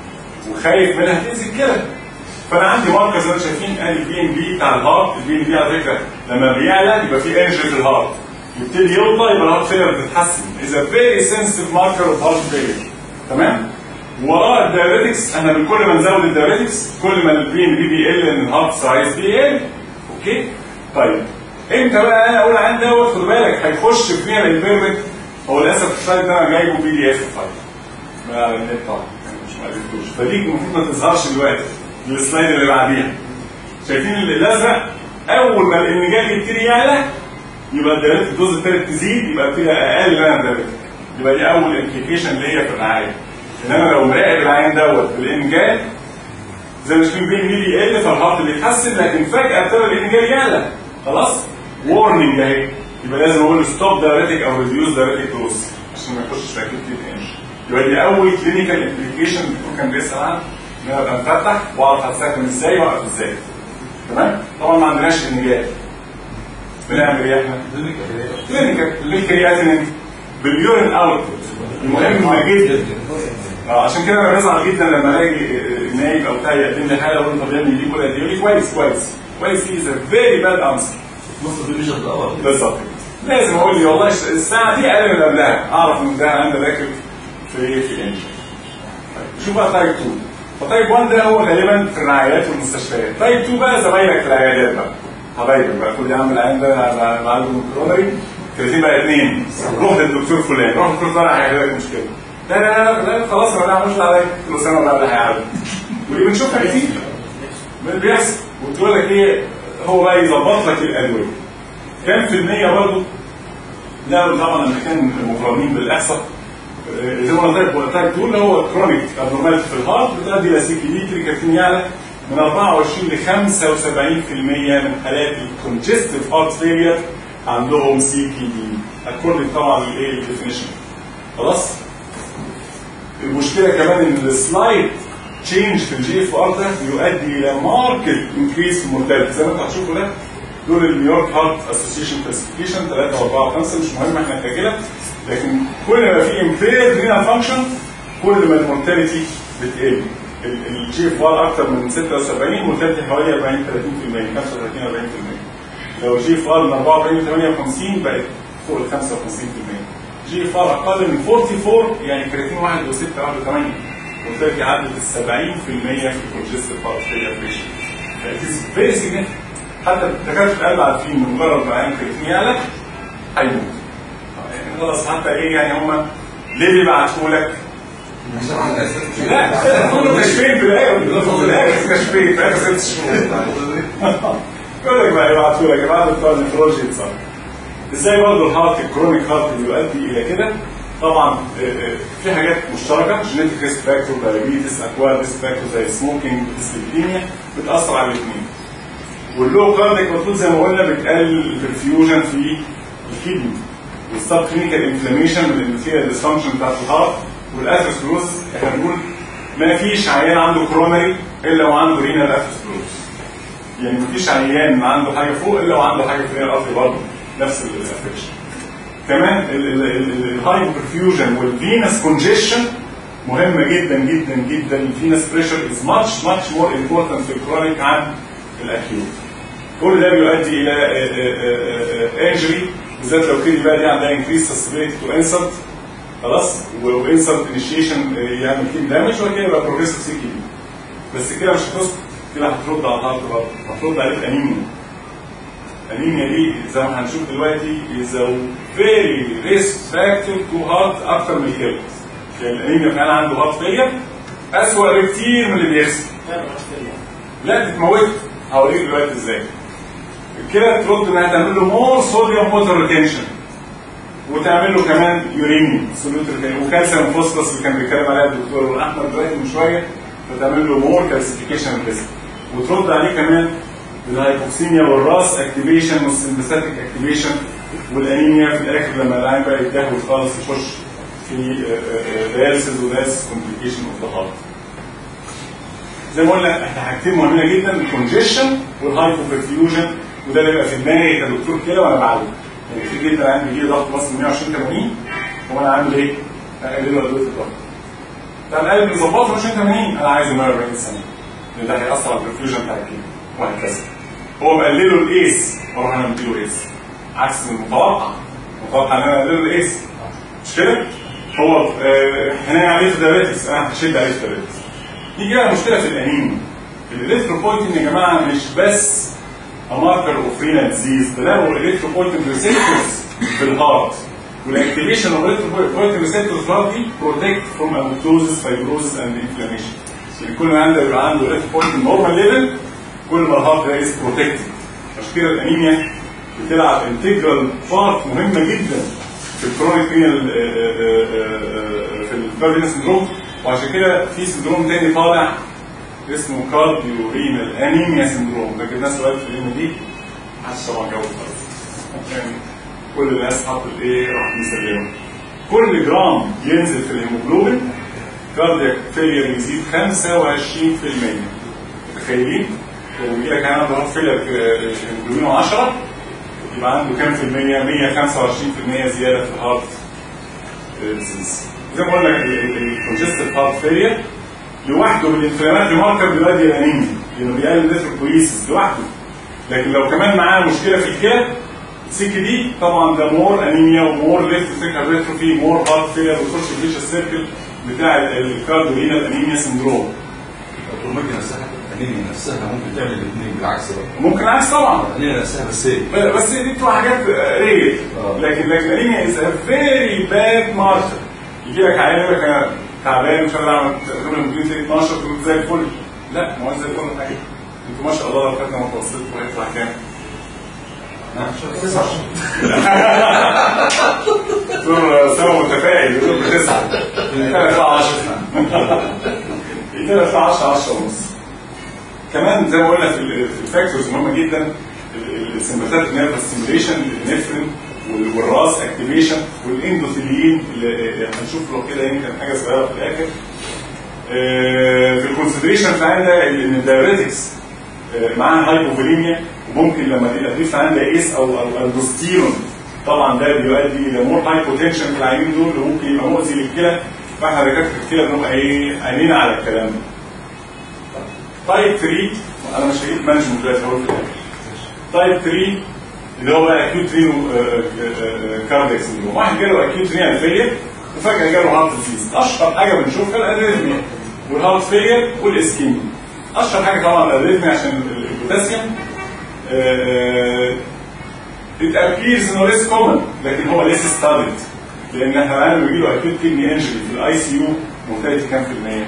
وخايف منها تنزل كده فانا عندي ماركر زي ما انتم شايفين ادي البي ام بي بتاع الهارت البي ام بي على فكره لما بيعلى يبقى في انرجي في الهارت يبتدي يوطى يبقى الهارت فيلر بتتحسن اذا فيري سنسيتيف ماركر اوف هارت فيلر تمام وراه الدايوريتكس احنا من كل ما نزود الدايوريتكس كل ما البي ام بي بيقل لان الهارت سايز بيقل اوكي طيب امتى بقى انا اقول عن دوت خد بالك هيخش في مين البيرمنت هو للاسف السلايد ده انا جايبه بي دي اف فايل ما على النت طبعا يعني مش معرفتوش فدي المفروض ما تظهرش دلوقتي السلايد اللي بعديها شايفين الازرق اول ما الانجاج يبتدي يعلى يبقى الدايركت الدوز الثالث تزيد يبقى ابتدي اقل من الدايركت يبقى دي اول امبليكيشن ليا في الرعايه انما لو مراقب العين دوت بالانجاج زي ما شايفين بين دي بيقل فالهارت بيتحسن لكن فجاه ابتدى الانجاج يعلى خلاص وورنينج اهي يبقى لازم اقول ستوب دايركتيك او ريديوس دايركتيك دوز عشان ما يخشش في اكيد انش يبقى دي اول كلينيكال امبليكيشن الدكتور كان بيسال عنها ان انا ابقى مفتح واعرف هستخدم ازاي واقف ازاي تمام طبعا ما عندناش انجاج بنعمل ايه احنا؟ كلينيكال بالكرياتين باليورين اوتبوت المهم جدا اه عشان كده انا بزعل جدا لما الاقي نايب او بتاع يقدم لي حاله واقول له طب يا ابني دي كل قد ايه؟ يقول لي كويس كويس كويس از ا فيري باد انسر نص الدنيا الاول بالظبط لازم اقول لي والله الساعه دي اقل من اللي قبلها اعرف ان ده عندي راكب في في انجن شوف بقى تايب 2 فتايب 1 ده هو غالبا في الرعايات والمستشفيات تايب 2 بقى زمايلك في العيادات بقى حبايبك بقى خد يا عم العيان ده انا عنده كرونري كرياتين بقى اثنين روح للدكتور فلان روح للدكتور فلان هيحل لك مشكله لا لا لا لا خلاص انا ما بعملش عليا كل سنه ولا ده هيعدي ودي بنشوفها كتير اللي بيحصل وتقول لك ايه هو بقى يظبط لك الادويه كام في المية برضه لا طبعا لما كان مقارنين بالاحصاء آه، زي ما قلت لك وقتها بتقول هو كرونيك ابنورماليتي في الهارت بتؤدي الى سي بي دي كرياتين يعلى من 24 ل 75% من حالات الكونجستيف هارت فيلير عندهم سي بي دي اكوردنج طبعا للايه الديفينيشن خلاص المشكله كمان ان السلايد تشينج في الجي اف ار ده يؤدي الى ماركت انكريس في المورتاليتي زي ما انتوا هتشوفوا ده دول النيويورك هارت اسوسيشن كلاسيفيكيشن 3 و4 و5 مش مهم احنا كده لكن كل ما في امبيرد رينال فانكشن كل ما المورتاليتي بتقل الجي اف ار اكتر من 76 المورتاليتي حوالي 40 30% 35 40% لو جي اف ار من 44 ل 58 بقت فوق ال 55% جي اف ار اقل من 44 يعني كرياتين 1 و6 1 و8 والتالي عدت ال 70% في الكونجستيف هارت فيلير بيشنت فيري سيجنفكت حتى دكاتره القلب عارفين من مجرد ما عين كرياتين يعلى هيموت يعني خلاص حتى ايه يعني هم ليه بيبعتوا لك عشان عندنا اساس لا هم كشفين في الاخر في الاخر كشفين في اخر ست شهور يقول لك بقى يبعتوا لك يبعتوا بتوع النفرولوجي يتصرف ازاي برضه الهارت الكرونيك هارت يؤدي الى كده طبعا آه، آه، في حاجات مشتركه جينيتك ريسك فاكتور دايابيتس اكوار ريسك فاكتور زي السموكينج ديسليبيديميا بتاثر على الاثنين واللو كارديك مفروض زي ما قلنا بتقلل البرفيوجن في الكدني والسب كلينيكال انفلاميشن اللي فيها الديسفانكشن بتاعت الهارت والاثيروسكلوز احنا بنقول ما فيش عيان عنده كرونري الا وعنده رينال اثيروسكلوز يعني ما فيش عيان عنده حاجه فوق الا وعنده حاجه في الرينال ارتري برضه نفس الافكشن كمان الهاي برفيوجن والفينس كونجيشن مهمه جدا جدا جدا الفينس بريشر از ماتش ماتش مور امبورتنت في الكرونيك عن الاكيوت كل ده بيؤدي الى انجري بالذات لو كده بقى دي عندها انكريس سسبيليتي تو انسلت خلاص وانسلت انيشيشن يعمل كيم دامج وبعد كده يبقى بروجريسيف سي كيم بس كده مش هتسكت كده هترد على الهارت برضه هترد عليه بانيميا الانيميا دي زي ما هنشوف دلوقتي is a very risk factor to heart اكتر من الكلى يعني الانيميا فعلا عنده هارت فيلير اسوء بكتير من اللي بيحصل لا تتموت هوريك دلوقتي ازاي كده ترد انها تعمل له مور صوديوم ووتر ريتنشن وتعمل له كمان يورينيوم سوليوتر وكالسيوم فوسفورس اللي كان بيتكلم عليها الدكتور احمد دلوقتي من شويه فتعمل له مور كالسيفيكيشن ريسك وترد عليه كمان بالهايبوكسيميا والراس اكتيفيشن والسمباثيك اكتيفيشن والانيميا في الاخر لما العين بقى يتدهور خالص يخش في دايلسيس ودايلسيس كومبليكيشن اوف ذا هارت زي ما قلنا احنا حاجتين مهمين جدا الكونجيشن والهايبوبرفيوجن وده اللي بيبقى في دماغي كدكتور كده وانا بعالج يعني كتير جدا عندي بيجي لي ضغط مثلا 120 80 وانا عامل ايه؟ اقلل له ادويه الضغط طب القلب مظبطه 120 80 انا عايزه 140 سنه لان ده هيأثر على البرفيوجن بتاع الكلى وهكذا هو مقلله الايس واروح انا مديله ايس عكس المتوقع المتوقع ان انا اقلله الايس مش كده؟ هو آه، هنعمل عليه في دايابيتكس انا هشد عليه في دايابيتكس يجي بقى مشكله في الانيميا الالكتروبويتين يا جماعه مش بس ماركر اوف رينال ديزيز ده له الكتروبويتين ريسبتورز في الهارت والاكتيفيشن اوف الكتروبويتين ريسبتورز في الهارت دي بروتكت فروم اموتوزس فايبروزس اند انفلاميشن يعني كل ما عنده يبقى عنده الكتروبويتين نورمال ليفل كل ما الهارت ده از بروتكتد عشان كده الانيميا بتلعب انتجرال بارت مهمه جدا في الكرونيك رينال في الكارديو سندروم وعشان كده في سندروم تاني طالع اسمه كارديو رينال انيميا سندروم ده جبناه سؤال في اليوم دي محدش طبعا جاوب خالص يعني كل الناس حط الايه راح مسلمه كل جرام ينزل في الهيموجلوبين كاردياك فيلير يزيد 25% متخيلين؟ لو يجي لك عنده هارت فيلير الهيموجلوبين 10 يبقى عنده كام في المية؟ 125% زيادة في الهارت ديزيز زي ما قلنا الكونجستيف هارت فيلير لوحده بالانفلامات ماركر بيؤدي الى انيميا لانه بيقلل الالكتروبويسيس لوحده لكن لو كمان معاه مشكله في الكلى سي كي دي طبعا ده مور انيميا ومور ليفت سيكر ريتروفي مور هارت فيلير ويخش في الفيشس سيركل بتاع الكارديولينال انيميا سندروم الأوتوماتيك نفسها الأنيميا نفسها ممكن تعمل الاثنين بالعكس بقى ممكن عكس طبعا الأنيميا نفسها بس ايه؟ بس دي بتبقى حاجات رير آه. لكن لكن الانيميا از ا فيري باد ماركر يجي لك عيان يقول لك انا تعبان مش قادر اعمل تقريبا مدير زي 12 تقول زي الفل لا ما هو زي الفل حاجه انتوا ما شاء الله لو خدنا متوسطكم هيطلع كام؟ دكتور سامي متفائل يقول بتسعه كده يطلع 10 كده يطلع 10 10 ونص كمان زي ما قلنا في ال- في الفاكتورز مهمه جدا السمباثيك نيرف ستيميوليشن النفرين وال- والراس اكتيفيشن والاندوثيليين اللي هنشوف له كده يمكن حاجه صغيره في الاخر آه، في الكونسيدريشن في عندها ان الدايوريتكس معاها هايبوفوليميا وممكن لما تبقى تضيف عندها ايس او او الدوستيرون طبعا ده بيؤدي الى مور هايبوتنشن في العينين دول وممكن يبقى مؤذي للكلى فاحنا دكاتره الكلى بنبقى ايه عينينا على الكلام ده. تايب 3 انا مش هجيب مانجمنت دلوقتي هقول في الاخر. تايب 3 اللي هو بقى اكيوت رينو كاردياك سندروم واحد جاله اكيوت رينال فيلير وفجاه جاله هارت ديزيز اشهر حاجه بنشوفها الاريثميا والهارت فيلير والاسكيميا اشهر حاجه طبعا الاريثميا عشان البوتاسيوم it appears انه less common لكن هو less studied لان احنا الان بيجي له اكيوت كدني انجري في الاي سي يو مورتاليتي كام في المية؟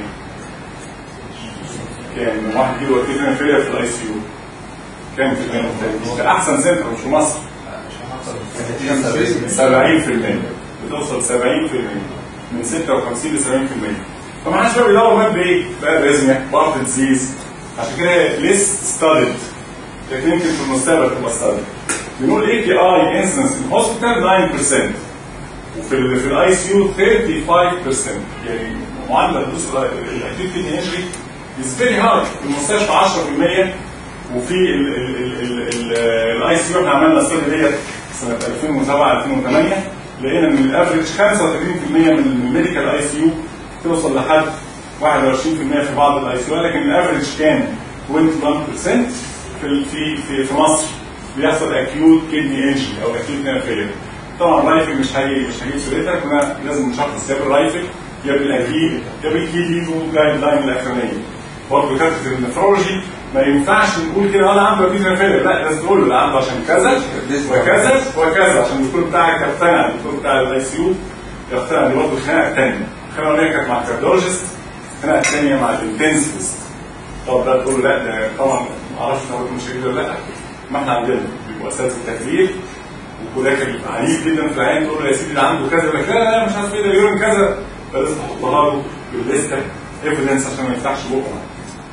كام؟ لما واحد يجي له اكيوت رينال فيلير في الاي سي يو كام في المية مورتاليتي؟ ده احسن سنتر مش في مصر 70% بتوصل 70% من 56 ل 70% فما حدش بقى بيدور بقى بايه؟ بقى الريزميا بارت ديزيز عشان كده ليست ستادد لكن يمكن في المستقبل تبقى ستادد بنقول اي بي اي انسنس ان هوسبيتال 9% وفي ال في الاي سي يو 35% يعني معدل حدوث الاكيوت كيدني انجري از فيري هاي في المستشفى 10% وفي الاي سي يو احنا عملنا السنه ديت سنه 2007 2008 لقينا ان الافريج 35% من الميديكال اي سي يو توصل لحد 21% في بعض الاي سي يو لكن الافريج كان 21% في ال- في في في مصر بيحصل اكيوت كيدني انجري او اكيوت نيرفيلر طبعا الرايفل مش هي مش هيجيب سيرتها كنا لازم نشخص يا بالرايفل يا بالاكيد يا بالكيدي جايد لاين الاخرانيه برضه كانت النفرولوجي ما ينفعش نقول كده انا عنده اكيد نيرفيلر لا لازم تقول له ده عنده عشان كذا وكذا وكذا عشان الدكتور بتاعك يقتنع الدكتور بتاع الاي سي يو يقتنع دي برضه الخناقه الثانيه الخناقه الاولانيه كانت مع الكارديولوجيست الخناقه الثانيه مع الانتنسيفست طب ده تقول له لا ده طبعا ما اعرفش ده مش هيجي ولا لا ما احنا عندنا بيبقوا اساتذه التكليف وكلاكل عنيف جدا في العين تقول له يا سيدي ده عنده كذا يقول لك لا لا لا مش عارف ايه ده يورين كذا فلازم تحطها له بالليسته ايفيدنس عشان ما يفتحش بقه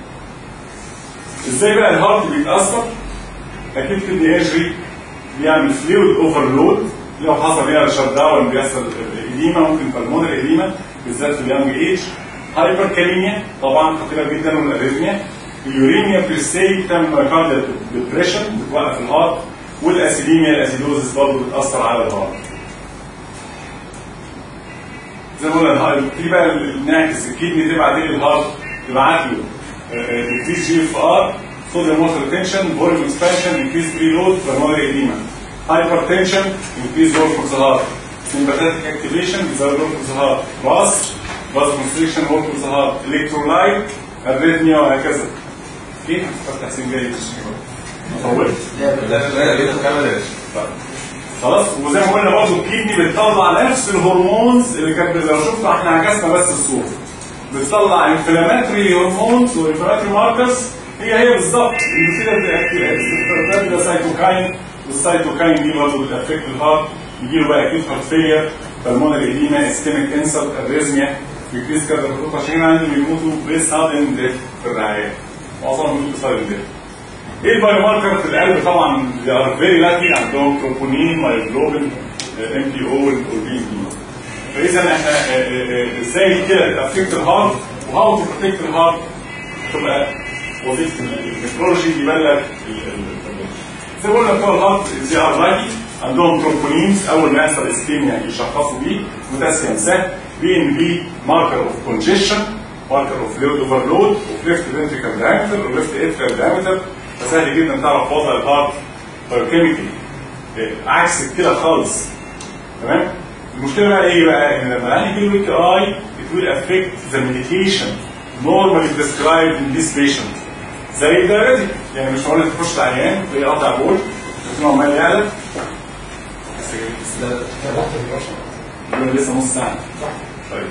ازاي بقى الهارت بيتاثر؟ اكيد في الانجري بيعمل فلويد اوفرلود لو حصل هنا شت داون بيحصل اديما ممكن بالمونر اديما بالذات في اليونج ايج هايبر كاليميا طبعا خطيره جدا والاريثميا اليوريميا بيرسي بتعمل مايكارديال ديبريشن بتوقف الهارت والاسيديميا الاسيدوزس برضه بتاثر على الهارت زي ما قلنا الهارت في بقى نعكس الكدني تبعت ايه للهارت تبعت له ديكريز جي اف ار صوديوم ووتر ريتنشن فوليوم اكسبانشن انكريز بري لود بالمونري اديما hypertension increase work of the heart sympathetic activation بيزود work of the heart باص باص constriction work of the heart electrolyte arrhythmia وهكذا كيف فتح حسين جاي ما طولت لا لا لا كمل يا باشا خلاص وزي ما قلنا برضه الكدني بتطلع نفس الهرمونز اللي كانت لو شفتوا احنا عكسنا بس الصوره بتطلع انفلاماتري هرمونز وانفلاماتري ماركرز هي هي بالظبط ده سايتوكاين والسايتوكاين دي برضه بتافكت الهارت يجي له بقى اكيد هارت فيلير بالمونري اديما اسكيميك انسل اريزميا بيكريس كده الخطوط عشان كده عندهم يموتوا بسادن ديث في الرعايه معظمهم بيموتوا بسادن ديث ايه البايو ماركر في القلب طبعا they are very lucky عندهم تروبونين مايوجلوبين ام بي او والبي بي فاذا احنا آه، آه، آه، ازاي كده تافكت الهارت وهاو تو بروتكت الهارت تبقى وظيفه النفرولوجي يبلغ ال- ال- زي ما قلنا بتوع الهارت زي ار لاكي عندهم تروبونينز اول ما يحصل اسكيميا يشخصوا بيه بوتاسيوم سهل بي ان بي ماركر اوف كونجيشن ماركر اوف فلويد اوفرلود وفي ليفت فنتريكال دايمتر وليفت اتريال دايمتر فسهل جدا تعرف وضع الهارت بايوكيميكلي عكس كده خالص تمام المشكله بقى ايه بقى ان لما العيان يجي له ويك اي it will affect the medication normally prescribed in this patient زي الدايريتك يعني مش هقول لك تخش العيان تلاقي قطع بول تسمع عمال يعلى يقول لسه نص ساعه طيب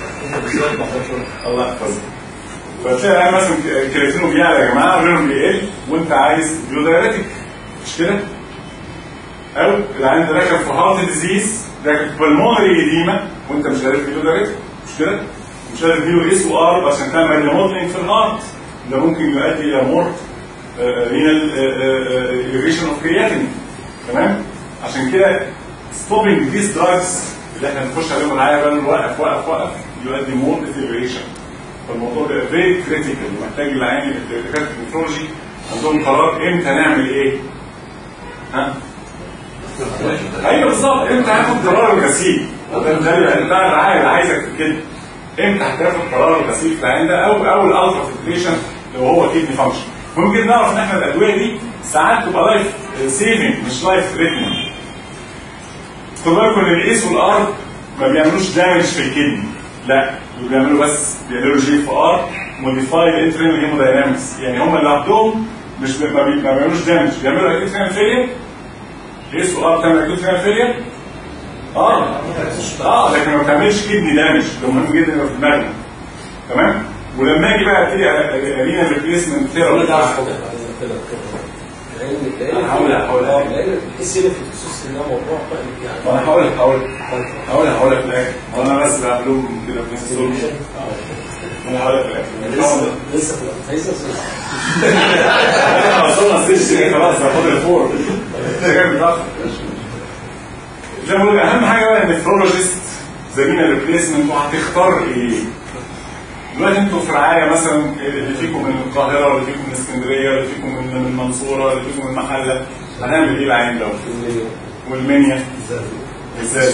الله يحفظك فتلاقي العيان مثلا كرياتينه بيعلى يا جماعه غيرهم بيقل وانت عايز تديله دايريتك مش كده؟ او العيان ده راكب في هارت ديزيز راكب في بالمونري ايديما وانت مش قادر تديله دايركت مش كده؟ مش قادر تديله اس او ار عشان تعمل ريموتلينج في الهارت ده ممكن يؤدي الى مورت رينال اليفيشن اوف كرياتين تمام؟ عشان كده ستوبنج ذيس دراجز اللي احنا بنخش عليهم العيان بقى نوقف وقف وقف يؤدي مورت ديفيشن فالموضوع ده فيري كريتيكال محتاج العيان دكاتره النفرولوجي عندهم قرار امتى نعمل ايه؟ ها؟ ايوه بالظبط امتى هاخد قرار الغسيل ده ده ده بتاع الرعايه اللي عايزك كده امتى هتاخد قرار الغسيل في العين ده او او الالترا فلتريشن لو هو كيدني فانكشن ممكن نعرف ان احنا الادويه دي ساعات تبقى لايف سيفنج مش لايف ثريتنج خد بالكم ان الايس والار ما بيعملوش دامج في الكدني لا دول بيعملوا بس بيعملوا جي اف ار موديفايد انترنال هيموداينامكس يعني هم اللي عندهم مش ما بي- ما بيعملوش دامج بيعملوا اكيد فيلير ايس وار بتعمل اكيد فيلير اه اه لكن ما بتعملش كدني دامج ده مهم جدا يبقى في دماغنا تمام ولما اجي بقى ابتدي ارينا ريبليسمنت كل ده ثيرابي عشان كده كده كده لان لان أنا هقول- هقول. اه لان بتحس ان في الخصوص ان هو موضوع يعني وانا هقول لك هقول لك هقول لك هقول لك في الاخر وانا بس بعملهم كده في نفس الصوره انا هقول لك في الاخر لسه لسه في الفيصل احنا وصلنا ستيج كده خلاص باخد الفور ده جاي متاخر زي ما بقول اهم حاجه بقى النفرولوجيست زميل الريبليسمنت وهتختار ايه؟ دلوقتي انتوا في رعايه مثلا اللي فيكم من القاهره واللي فيكم من اسكندريه واللي فيكم من من المنصوره واللي فيكم من المحله هنعمل ايه العين دوت؟ والمنيا ازاي؟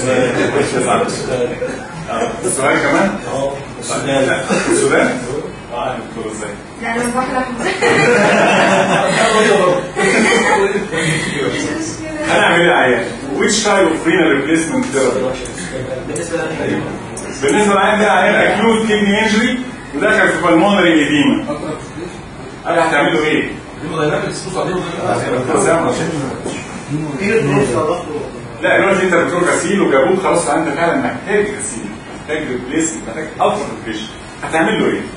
آه، السؤال كمان؟ اه السودان لا السودان؟ اه دكتور ازاي؟ لا انا بحلم هنعمل ايه العيان؟ which type of renal replacement therapy؟ بالنسبه لنا بالنسبه للعيان ده عيان acute kidney injury ودخل في pulmonary edema قال هتعمل له ايه؟ في الظروف يا دكتور لا دلوقتي انت بتروح غسيل وجابوك خلاص انت فعلا محتاج غسيل محتاج ريبليسمنت محتاج التر ريبليشن هتعمل له ايه؟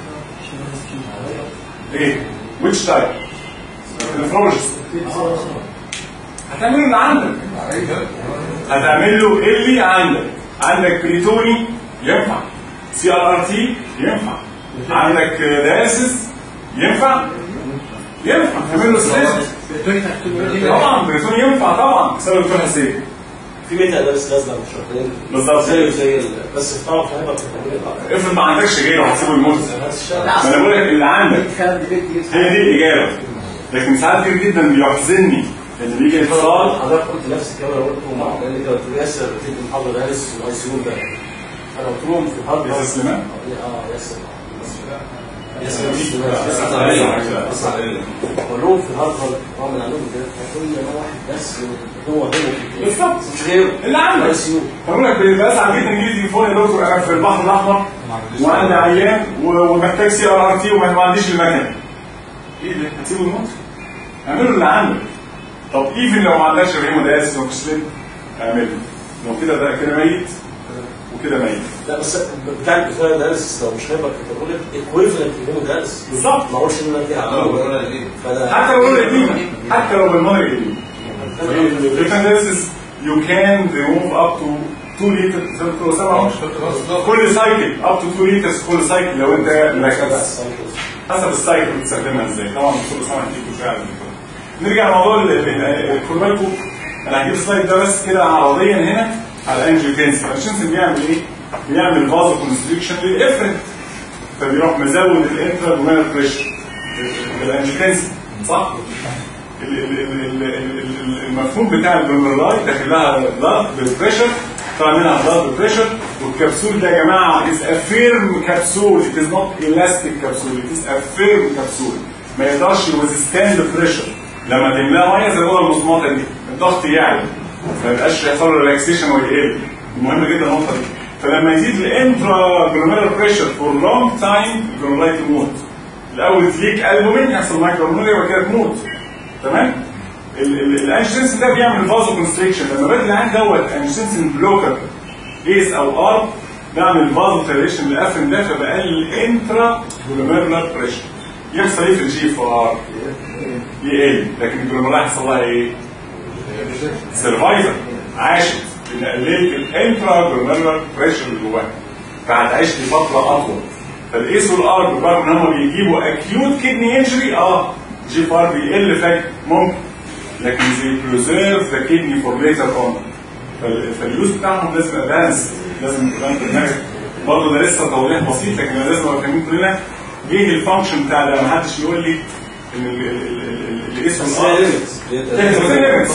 ايه؟ which type؟ النفرولوجيست هتعمل له اللي عندك هتعمل له اللي عندك عندك بريتوني ينفع سي ار ار تي ينفع عندك دايسس ينفع ينفع تعمل له ستريس طبعا بريتوني ينفع طبعا بسبب دكتور حسين في ميتا درس لازم مش واخدين بالظبط. زيه زي ال- بس بتعرف فاهمها في التمرين افرض ما عندكش غيره وهتسيبه يموت ما انا بقول لك اللي عندك كلام ديبيت هي دي الاجابه لكن ساعات كتير جدا بيحزنني ان بيجي اتصال حضرتك قلت نفس الكلام اللي قلته مع لان انت قلت لي ياسر بتدي محاضره دارس والاي سي يو ده انا قلت لهم في الهارد ياسر سليمان؟ اه ياسر ياسر ياسر بقول لهم في الهارد هو من عندهم كده هتقول لي انا واحد بس هو هو بالظبط مش غيره اللي عندك الاي سي يو بقول لك بسعى جدا يجي تليفون يا دكتور انا في البحر الاحمر وعندي عيان و- ومحتاج سي ار ار تي وما عنديش المكنه ايه ده هتسيبه يموت؟ اعمله اللي عندك طب ايفن لو ما عندكش هيمودايسيس وكسلين اعمله لو كده ده كده ميت وكده ميت لا بس بتاع البتاع دارس لو مش هيبقى كاتيجوري ايكويفلنت لهيمو دارس بالظبط ما اقولش ان انا كده هعمله فانا حتى لو قلنا حتى لو بالمره دي Rectangular you can remove up to 2 liters زي ما كنت بسمع كل سايكل up to 2 liters كل سايكل لو انت مركز حسب السايكل اللي بتستخدمها ازاي طبعا الدكتور اسامه هيديك فعلا نرجع لموضوع ال- ال- خد بالكم انا هجيب سلايد ده بس كده عرضيا هنا على الانجيوتنسي الانجيوتنسي بيعمل ايه؟ بيعمل فازو كونستريكشن للافرنت فبيروح مزود الانترا جومينال بريشر الانجيوتنسي صح؟ ال- ال- ال- ال- ال- ال- المفهوم بتاع الجلوميرولاي داخل لها بلاد بالبريشر طالع منها بلاد بالبريشر والكبسول ده يا جماعه is a firm capsule it is not elastic capsule it is a firm capsule ما يقدرش withstand the pressure لما تملاه ميه زي ما بقول المصمطه دي الضغط يعلى ما يبقاش يحصل له ريلاكسيشن ويقل مهم جدا النقطه دي فلما يزيد الانترا جلوميرال بريشر فور لونج تايم الجلوميرولاي تموت الاول تليك البومين يحصل مايكروموليا وبعد كده تموت تمام الانجينسن ده بيعمل فازو كونستريكشن لما بدي العين دوت انجينسن بلوكر ايس او ار بعمل فازو كونستريكشن للافرين ده فبقلل الانترا جلوميرولار بريشر يحصل ايه في الجي اف ار؟ يقل لكن الجلوميرولار هيحصل لها ايه؟ سرفايفر عاشت ان قللت الانترا جلوميرولار بريشر اللي جواها فهتعيش لي فتره اطول فالايس والار بالرغم ان هم بيجيبوا اكيوت كدني انجري اه جي فار بيقل فجأة ممكن لكن they preserve the kidney for later on فال- فاليوز بتاعهم لازم ادفانس لازم تبان في دماغك برضه ده لسه توضيح بسيط لكن أنا لازم ابقى فاهمين كلنا ايه الفانكشن بتاع ده ما حدش يقول لي ان ال- ال- ال- ال- الاسم بس الار هي ليميتس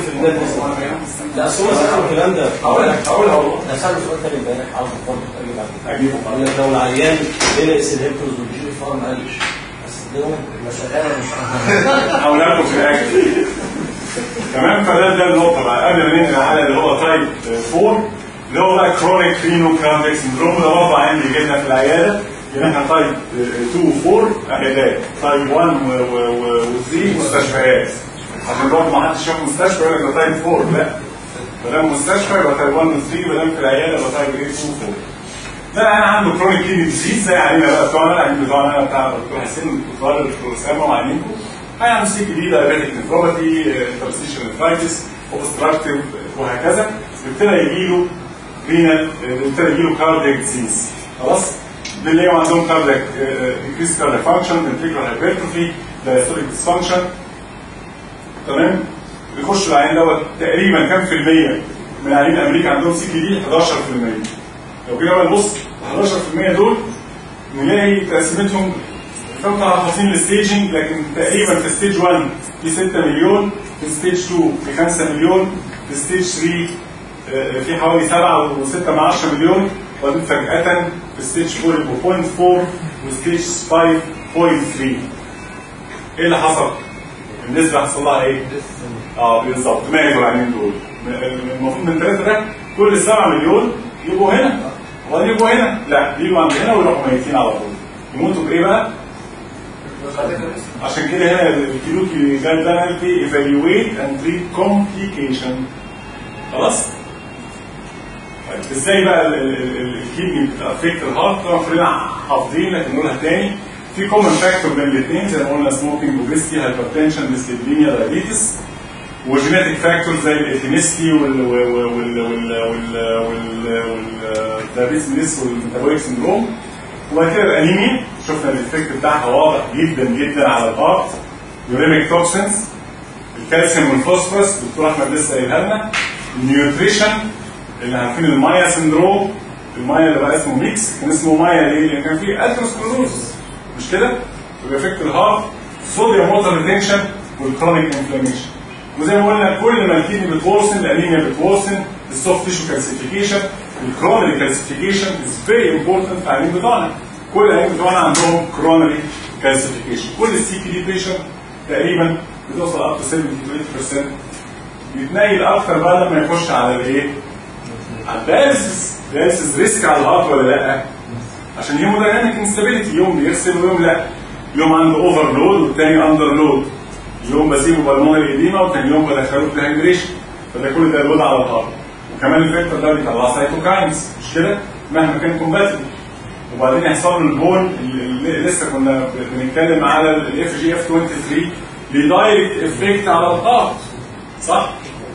30% لا اصل هو ذكر الكلام ده هقول لك هقول هقول انا سالته سؤال تاني امبارح عاوز افضل اجيب عليه اجيبه قال لك لو العيان بين اس الهيبتوز والجي فار ما قالش بس ده المسألة مش هقول لكم في الاخر تمام فده ده النقطه بقى قبل ما ننقل على اللي هو تايب 4 اللي هو بقى كرونيك رينو كرامبيك سندروم ده برضه عندي جدا في العياده يعني احنا تايب 2 و 4 عيادات تايب 1 و 3 مستشفيات عشان برضه ما حدش يروح مستشفى يقول لك ده تايب 4 لا ما دام مستشفى يبقى تايب 1 و 3 ما دام في العياده يبقى تايب 8 و 4 ده انا عنده كرونيك كيدني ديزيز زي علينا بقى بتوعنا العيانين بتوعنا بتاع الدكتور حسين والدكتور طارق والدكتور اسامه وعينيكم هيعمل سي بي دي دايابيتك نيفروباثي انترستيشن نفرايتس اوبستراكتيف وهكذا ابتدى يجي له رينال ابتدى يجي له كاردياك ديزيز خلاص بنلاقيهم عندهم كاردياك انكريس كاردياك فانكشن ventricular hypertrophy diastolic dysfunction تمام يخش العين دوت تقريبا كام في المية من عيانين امريكا عندهم سي كي دي 11% لو كده بقى نبص ال 11% دول نلاقي تقسيمتهم كم تفاصيل الستيجنج لكن تقريبا في ستيج 1 في 6 مليون في ستيج 2 في 5 مليون في ستيج 3 آه، في حوالي 7 و6 من 10 مليون وبعدين فجأة في ستيج 4 يبقوا 0.4 وستيج 5.3 ايه اللي حصل؟ النسبة حصل لها ايه؟ اه بالظبط ماتوا العينين دول المفروض من ثلاثة ده كل 7 مليون يبقوا هنا وبعدين يبقوا هنا لا يجوا عند هنا ويروحوا ميتين على طول يموتوا بايه بقى؟ عشان كده هنا الكيلوكي جايد لاين في ايفالويت اند تريت كومبليكيشن خلاص؟ طيب ازاي بقى ال- ال- ال- الكيدني بتافكت الهارت طبعا كلنا حافظين لكن نقولها تاني في كومن فاكتور بين الاثنين زي ما قلنا سموكينج اوبيستي هايبرتنشن ديسليبينيا دايابيتس وجينيتك فاكتور زي الاثينيستي وال وال وال وال وال والدايابيتس ميليس والميتابوليك سندروم وبعد كده الانيميا شفنا الايفكت بتاعها واضح جدا جدا على الهارت يوريميك توكسينز الكالسيوم والفوسفورس دكتور احمد لسه قايلها لنا النيوتريشن اللي عارفين المايا سندروم المايا اللي بقى اسمه ميكس كان اسمه مايا ليه؟ لان كان فيه اثيروسكلروز مش كده؟ بيفكت الهارت صوديوم ووتر ريتنشن والكرونيك انفلاميشن وزي ما قلنا كل ما الكدني بتورسن الانيميا بتورسن السوفت تيشو كالسيفيكيشن الكرونري كالسيفيكيشن از فيري امبورتنت في العيانين بتوعنا كل العيانين بتوعنا عندهم كرونري كالسيفيكيشن كل السي بي دي بيشنت تقريبا بتوصل اب تو 70 to 80% بيتنيل اكتر بقى لما يخش على الايه؟ على الدايلسيس الدايلسيس ريسك على الهارت ولا لا؟ عشان هيمودايناميك انستابيليتي يوم بيرسل ويوم لا يوم عنده اوفرلود والتاني اندر لود يوم بسيبه بالمونري ايديما وتاني يوم بدخله في هايدريشن فده كل ده لود على الهارت وكمان الفلتر ده بيطلع سايتوكاينز مش كده؟ مهما كان كومباتبل وبعدين يحصل له البون اللي لسه كنا بنتكلم على الاف جي اف 23 لدايركت افكت على الهارت صح؟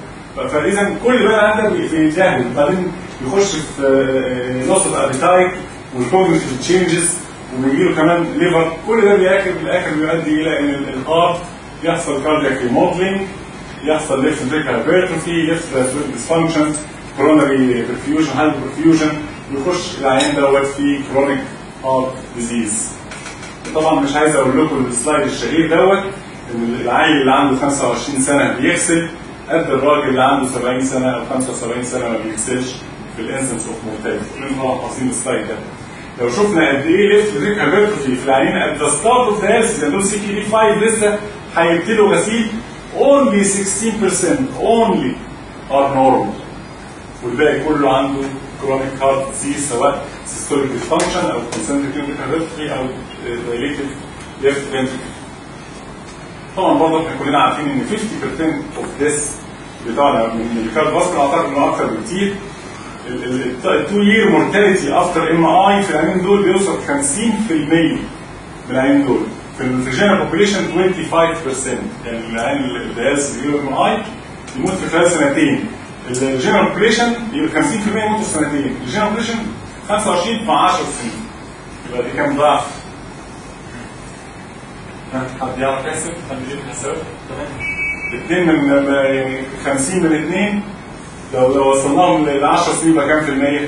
فاذا كل بقى عندك بيتجاهل بعدين يخش في لوس اوف ابيتايت والكوجنيتيف تشينجز وبيجي له كمان ليفر كل ده بياكل في الاخر بيؤدي الى ان الهارت يحصل كاردياك ريموديلنج يحصل ليفت فيكال هايبرتروفي ليفت ديسفانكشن كورونري برفيوجن هايبر برفيوجن ويخش العيان دوت في كرونيك هارت ديزيز طبعا مش عايز اقول لكم السلايد الشهير دوت ان العيل اللي عنده 25 سنه بيغسل قد الراجل اللي عنده 70 سنه او 75 سنه ما بيغسلش في الانسنس اوف مورتاليتي كلنا طبعا حافظين السلايد ده لو شفنا قد ايه ليفت ريك هايبرتروفي في العينين ات ذا ستارت اوف دايلسيس عندهم سي كي دي 5 لسه هيبتدوا غسيل only 16% only are normal والباقي كله عنده كرونيك هارت ديزيز سواء سيستوليك ديسفانكشن او كونسنتريك يونيك هايبرتروفي او دايليتد ليفت فنتريكل طبعا برضه احنا كلنا عارفين ان 50% اوف ذس بتاعنا من الكارد فاسكر اعتقد انه اكثر بكتير التو يير مورتاليتي افتر ام اي في العينين دول بيوصل 50% من العينين دول في الجنرال بوبوليشن 25% يعني العين الديالس اللي ام اي يموت في خلال سنتين الجنرال بوبوليشن يبقى 50% يموتوا في سنتين الجنرال بوبوليشن 25 في 10 سنين يبقى دي كام ضعف؟ ها، حد يعرف يحسب؟ حد يجيب حساب؟ اثنين من يعني 50 من اثنين لو لو وصلناهم ل 10 سنين يبقى كام في المية؟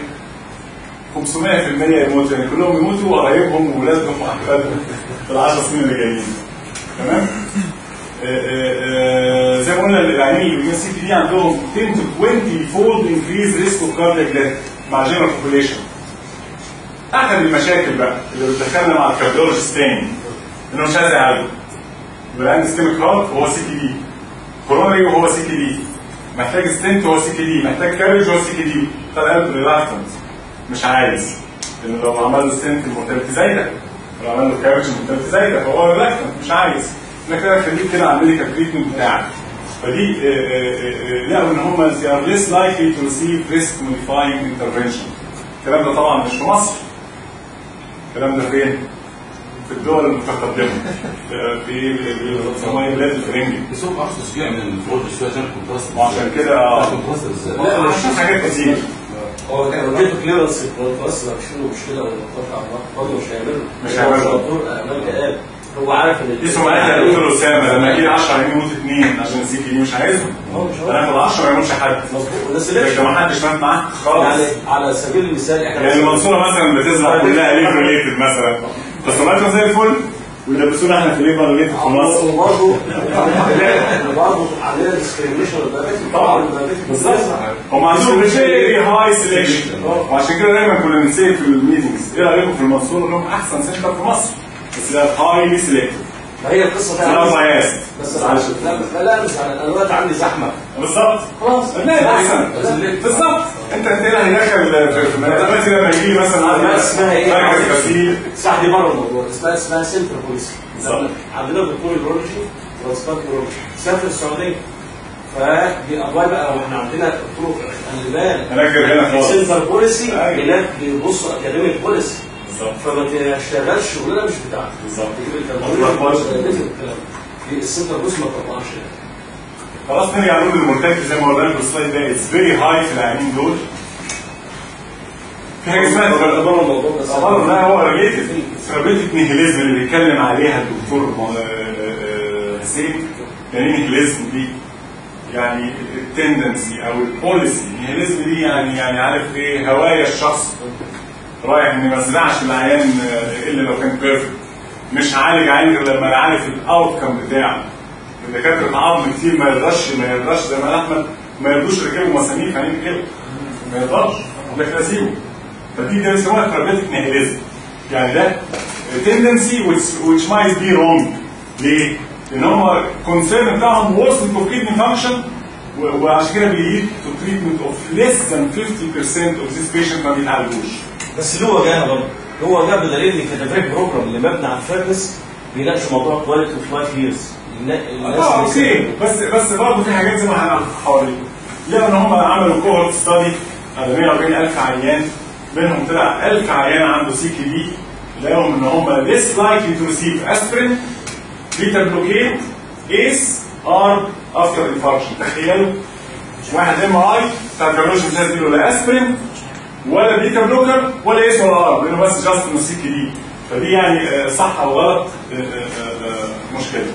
500% يموتوا يعني كلهم يموتوا وقرايبهم وولادهم واحفادهم في ال 10 سنين اللي جايين تمام؟ آه، آه، آه، زي ما قلنا العيانين اللي بيجوا سي بي دي عندهم 10 to 20 fold increase risk of cardiac death مع general population احد المشاكل بقى اللي بتدخلنا مع الكارديولوجيست تاني انه مش عايز يعالجه يبقى عندي سكيميك هارت وهو سي كي دي كورونري وهو سي كي دي محتاج ستنت وهو سي كي دي محتاج كارج وهو سي كي دي بتاع القلب ريلاكتنت مش عايز لان لو عمل له ستنت المورتاليتي زايده لو عمل له كارج المورتاليتي زايده فهو ريلاكتنت مش عايز انا كده خليك كده على الميديكال تريتمنت بتاعك فدي آه، آه، آه، لقوا ان هم they are less likely to receive risk modifying intervention الكلام ده طبعا مش في مصر الكلام ده فين؟ في الدول المتقدمه آه، في في بلاد الفرنجي بس هو ما بيعرفش تشجيع من الفولد شويه عشان الكونتراست وعشان كده اه الكونتراست ازاي؟ لا عشان حاجات كتير هو كان لو اديته كليرنس خلاص ما فيش له مشكله ولا قطع برضه مش هيعمله مش هيعمله. هو دكتور اعمال قال هو عارف ان اسمه قال يا دكتور اسامه لما يجي 10 هيموت اثنين عشان السي دي مش عايزهم هو مش هو. انا هاخد 10 ما يموتش حد مظبوط وده ده سيلكشن ما حدش مات معاه خالص يعني على سبيل المثال احنا يعني المنصوره مثلا بتزرع كلها ليف ريليتد مثلا بس طلعتنا زي الفل ويلبسونا احنا في ليف ريليتد في مصر وبرضه برضه علينا ديسكريميشن طبعا بالظبط هم عندهم فيري هاي سيلكشن وعشان كده دايما كنا بنسيب في الميتنجز ايه رايكم في المنصوره انهم احسن سنتر في مصر بس ده هايلي سيلكتد ما هي القصه لا فعلا بايست بس لا لا لا مش على انا دلوقتي عندي زحمه بالظبط خلاص لا احسن بالظبط انت انت هنا هيدخل في في دلوقتي لما يجي لي مثلا عندي ما اسمها ايه؟ مركز غسيل صح دي بره الموضوع اسمها اسمها سنتر بوليسي بالظبط. عندنا دكتور يورولوجي ترانسبلانت يورولوجي سافر السعوديه فبيقضي بقى واحنا عندنا دكتور خلي بالك هناك هنا خالص سنتر بوليسي أيوة. هناك بيبصوا اكاديميك بوليسي بالظبط فما تشتغلش شغلانه مش بتاعتك بالظبط تجيب ما الكلام تطبقش. الكلام في السنتر بوليسي ما تطبقش خلاص نرجع نقول المورتاليتي زي ما قلنا لكم السلايد ده اتس فيري هاي في العيانين دول في حاجه اسمها بره الموضوع بس طبعا لا هو ريليتد ثيرابيوتيك نيهيليزم اللي بيتكلم عليها الدكتور م- آه، حسين يعني ايه نيهيليزم دي يعني التندنسي او البوليسي النيهيليزم دي يعني يعني عارف ايه هوايا الشخص رايح اني ما ازرعش العيان آه، الا لو كان بيرفكت مش هعالج عيان غير لما عارف الاوت كم بتاعه دكاتره عظم كتير ما يرضاش ما يرضاش زي ما احمد ما يرضوش يركبوا مسامير في عين كده ما يقدرش يقول لك اسيبه فدي ده بيسموها ثيرابيوتيك نيهيليزم يعني ده تندنسي which, which might be wrong ليه؟ لان هم كونسيرن بتاعهم worsening of kidney function و- وعشان كده بيليد to treatment of less than 50% of this patient ما بيتعالجوش بس له وجهه برضه له وجهه بدليل ان كاتافريك بروجرام اللي مبني على الفيرنس بيناقش موضوع كواليتي اوف لايف ييرز اه اوكي بس بس برضه في حاجات زي ما احنا حواليك لقوا ان هم عملوا كوهورت ستادي على 140000 عيان منهم طلع 1000 عيان عنده سي كي دي لقوا ان هم less likely to receive aspirin beta blockade ACE ARB after infarction تخيلوا واحد ام اي بتاع الكارديولوجي مش هيديله لا اسبرين ولا بيتا بلوكر ولا ايس ولا ار لانه بس جاست انه سي كي دي فدي يعني آه، صح او غلط آه، آه، آه، مشكله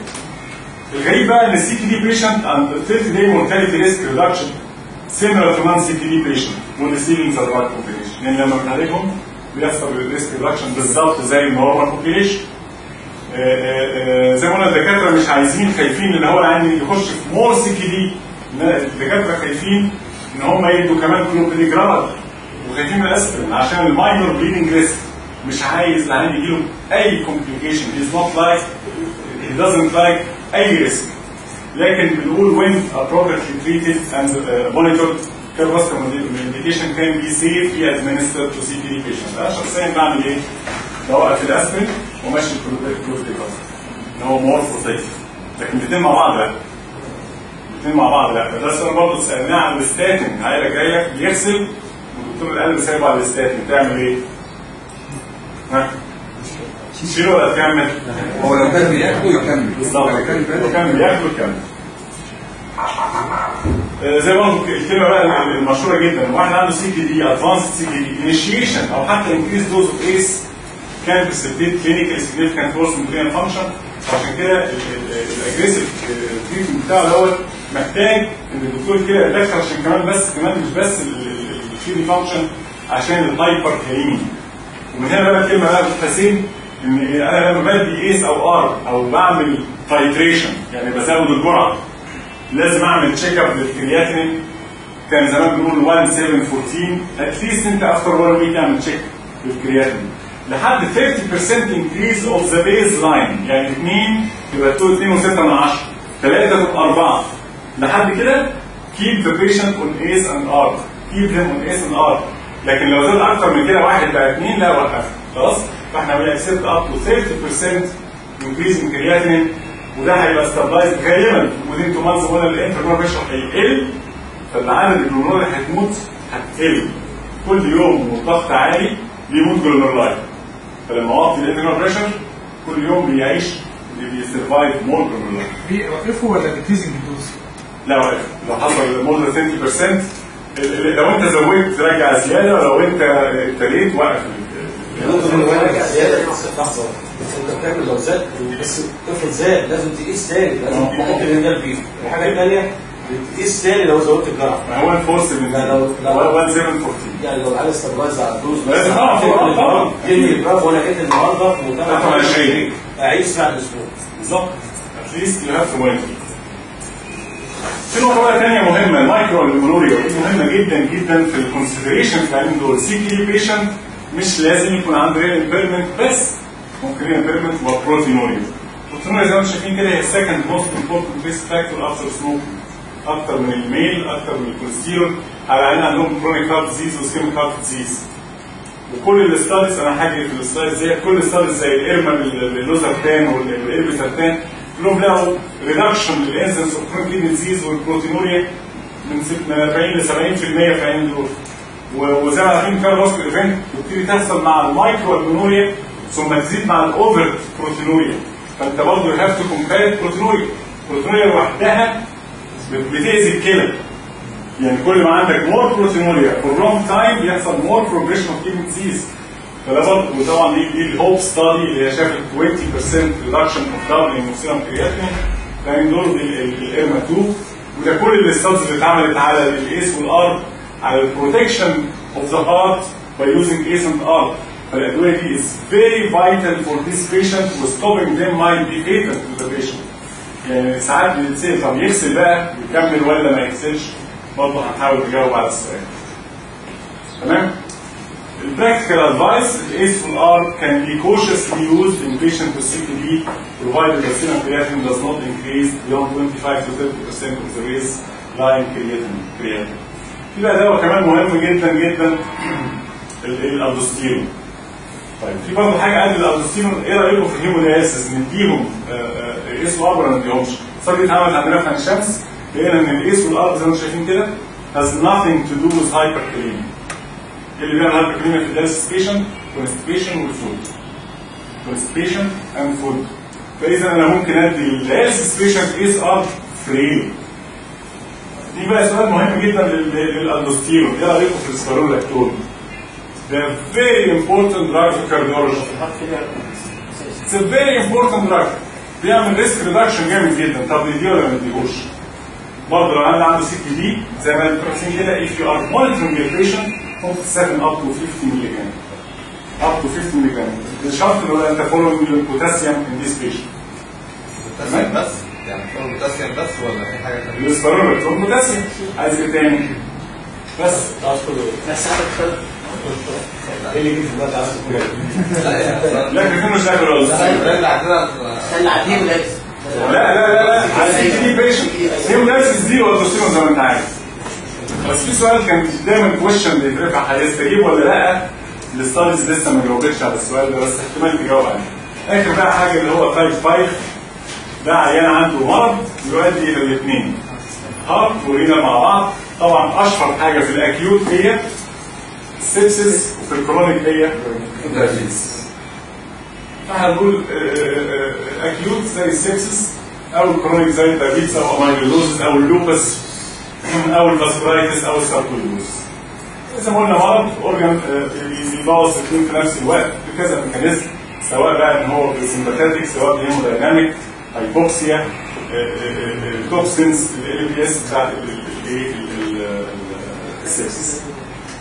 الغريب بقى ان السي كي دي بيشنت عند 30 day mortality risk reduction similar to non CKD patient when receiving the drug combination يعني لما بنعالجهم بيحصل الريسك ريدكشن بالظبط زي النورمال population آه، آه، آه، زي ما قلنا الدكاتره مش عايزين خايفين ان هو يعني يخش في مور سي كي دي الدكاتره خايفين ان هم يدوا كمان كلوبيديجراد وخايفين من الاسبرين عشان الماينور بليدنج ريسك مش عايز العيان يجي له اي كومبليكيشن هيز نوت لايك he doesn't like اي ريسك لكن بنقول when appropriately treated and uh, monitored cardiovascular medication can be safely administered to CKD patients. انا شخصيا بعمل ايه؟ بوقف الاسبرين وماشي الكلوفيديجراد ان هو مور بروتكتيف لكن الاثنين مع بعض لا الاثنين مع بعض لا ده السؤال برضه سالناه عن الستاتين عيلك جاي لك بيغسل ودكتور القلب سايبه على الستاتين تعمل ايه؟ ها؟ تشيله ولا تكمل؟ هو لو كان بياكله يكمل بالظبط لو كان لو كان بياكل كمل آه، زي برضه الكلمه بقى المشهوره جدا واحد عنده سي كي دي ادفانس سي كي دي انيشيشن او حتى انكريز دوز اوف ايس كان بريسبتيت كلينيكال سيجنفكانت فورس من فانكشن عشان كده الاجريسيف تريتمنت بتاعه دوت محتاج ان الدكتور كده يتدخل عشان كمان بس كمان مش بس الكيدني فانكشن عشان الهايبر كاليمي ومن هنا بقى الكلمه بقى بتحسين ان انا لما بدي ايس او ار او بعمل تايتريشن يعني بزود الجرعه لازم اعمل تشيك اب للكرياتين كان زمان بنقول 1 7 14 اتليست انت افتر 1 ويك اعمل تشيك للكرياتين لحد 30% increase of the baseline يعني 2 يبقى 2 2.6 من 10 3 تبقى 4 لحد كده keep the patient on ACE and R keep them on ACE and R لكن لو زاد اكتر من كده واحد بقى 2 لا وقف خلاص فاحنا بنأكسبت up to 30% increase in creatinine وده هيبقى ستابلايز غالبا within 2 months قلنا الانترنال بريشر هيقل فالعدد الجلوميرول اللي هتموت هتقل كل يوم والضغط عالي بيموت جلوميرولاي فلما اوطي الانترنال بريشر كل يوم بيعيش بيسرفايف مور جلوميرولار بيوقفوا ولا ديكريزنج الدوز؟ لا واقف لو حصل مور ذان 20% ال- ال- لو انت زودت ترجع زياده ولو انت ابتديت وقف ممكن يراجع زياده لحظه انت بتعمل لو زاد بس افرض زاد لازم تقيس تاني لازم تتاكد ان ده البيك الحاجه الثانيه بتقيس تاني لو زودت الجرعه ما هو الفورس من لا، لو- لو- 1714 يعني لو عايز استابلايز على الدوز لازم طبعا، طبعا، طبعا. جيني برافو وانا جيت النهارده في مؤتمر 23. اعيش بعد اسبوع بالظبط اتليست يو هاف تو مونيتور في نقطة بقى تانية مهمة المايكرو والمونوريا ودي مهمة جدا جدا في الكونسيدريشن في العلم دول سي كي بيشنت مش لازم يكون عنده ريال امبيرمنت بس ممكن ريال امبيرمنت وبروتينوريا البروتينوريا زي ما انتم شايفين كده هي السكند موست امبورتنت ريسك فاكتور افتر سموكينج اكتر من الميل اكتر من الكوليسترول على العيان عندهم كرونيك هارت ديزيز وسكيميك هارت ديزيز وكل الستاديز انا حاجه في الستاديز دي كل الستاديز زي الارما باللوزرتان والاربيترتان كلهم لقوا ريدكشن للانسنس اوف كرونيك كيدني ديزيز والبروتينوريا من ست- من 40 ل 70% في عين دول و- وزي ما عارفين كارلوس ايفنت بتبتدي تحصل مع المايكرو البونوريا ثم تزيد مع الاوفر بروتينوريا فانت برضه يو هاف تو كومبير بروتينوريا البروتينوريا لوحدها بت- بتاذي الكلى يعني كل ما عندك مور بروتينوريا فور لونج تايم بيحصل مور بروجريشن اوف كيدني ديزيز فده برضه وطبعا دي دي الهوب ستادي اللي هي شافت 20% ريدكشن اوف دابلينج اوف سيرم كرياتين كان دول الارما 2 وده كل الستادز اللي اتعملت على الايس والار على البروتكشن اوف ذا هارت by using ACE and ARB فالادويه دي is very vital for this patient وstopping them might be fatal to the patient يعني ساعات بيتسال طب يغسل بقى يكمل ولا ما يغسلش برضه هنحاول نجاوب على السؤال تمام البراكتيكال ادفايس الاس والار can be cautiously used in patient with CKD provided the serum creatinine does not increase beyond 25 to 30% of the baseline creatinine creatinine في بقى دواء كمان مهم جدا جدا ال- الالدوستيرون طيب في برضه حاجه قبل الالدوستيرون ايه رايكم في الهيمودياليسيس نديهم ايس وار ولا ما نديهمش؟ الصيدليه اتعملت عندنا في عين الشمس لقينا ان الايس والار زي ما انتم شايفين كده has nothing to do with hyperkalemia اللي بيعمل hyperkalemia في الدياليسيس بيشنت constipation والفود constipation and food فاذا انا ممكن ادي الدياليسيس بيشنت ايس ار فري دي بقى سؤال مهم جدا لل- للالدوستيرون ايه رايكم في السبيرولكتون؟ They are very important drug for cardiology. It's a very important drug. بيعمل ريسك ريدكشن جامد جدا طب نديه ولا ما نديهوش؟ برضه لو انا عنده سي كي دي زي ما انتم عارفين كده if you are monitoring your patient ممكن تستخدم up to 50 ملي جرام up to 50 ملي جرام الشرط اللي هو انت following the potassium in this patient بوتاسيوم بس يعني فيهم بوتاسيوم بس ولا في حاجه ثانيه؟ الاسبرول بوتاسيوم عايز ايه تاني؟ بس اشكر بس انا ايه اللي جه في دماغك عايز تقول لا يعني لا كان مش داخل ولا البراند عندنا استنى عديه ولاد لا لا لا لا عايز سي دي بيشنت هيمودايسيس دي والدوستيرون زي ما انت عارف بس في سؤال كان دايما كويشن بيترفع هيستجيب ولا لا الستاديز لسه ما جاوبتش على السؤال ده بس احتمال تجاوب عليه اخر بقى حاجه اللي هو تايب 5 ده عيان عنده مرض يؤدي الى الاثنين هارت ورينا مع بعض طبعا اشهر حاجه في الاكيوت هي السبسس وفي الكرونيك هي الدايابيتس فاحنا بنقول اكيوت زي السبسس او الكرونيك زي الدايابيتس او اميلوزس او اللوبس او الفاسكولايتس او الساركويدوز زي ما قلنا مرض اورجان بيبوظ الاثنين في نفس الوقت بكذا ميكانيزم سواء بقى ان هو سمباتيك سواء هيمودايناميك هايبوكسيا التوكسينز ال بي اس بتاعت الايه السبسس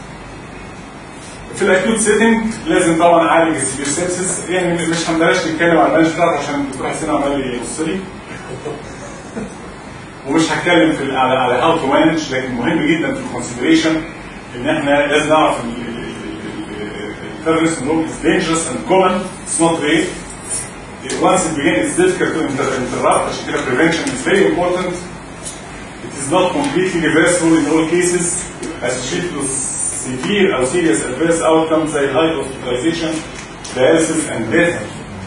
في الاكيوت سيتنج لازم طبعا اعالج السيفير سيبسس يعني مش هنبلاش نتكلم عن المانج بتاعته عشان الدكتور حسين عمال يبص لي ومش هتكلم في ال- على على هاو تو مانج لكن مهم جدا في الكونسيدريشن ان احنا لازم نعرف التيرورست syndrome is dangerous and common it's not rare once it begins it's difficult to inter- interrupt عشان كده prevention is very important it is not completely reversible in all cases associated with severe or serious adverse outcomes زي high hospitalization dialysis and death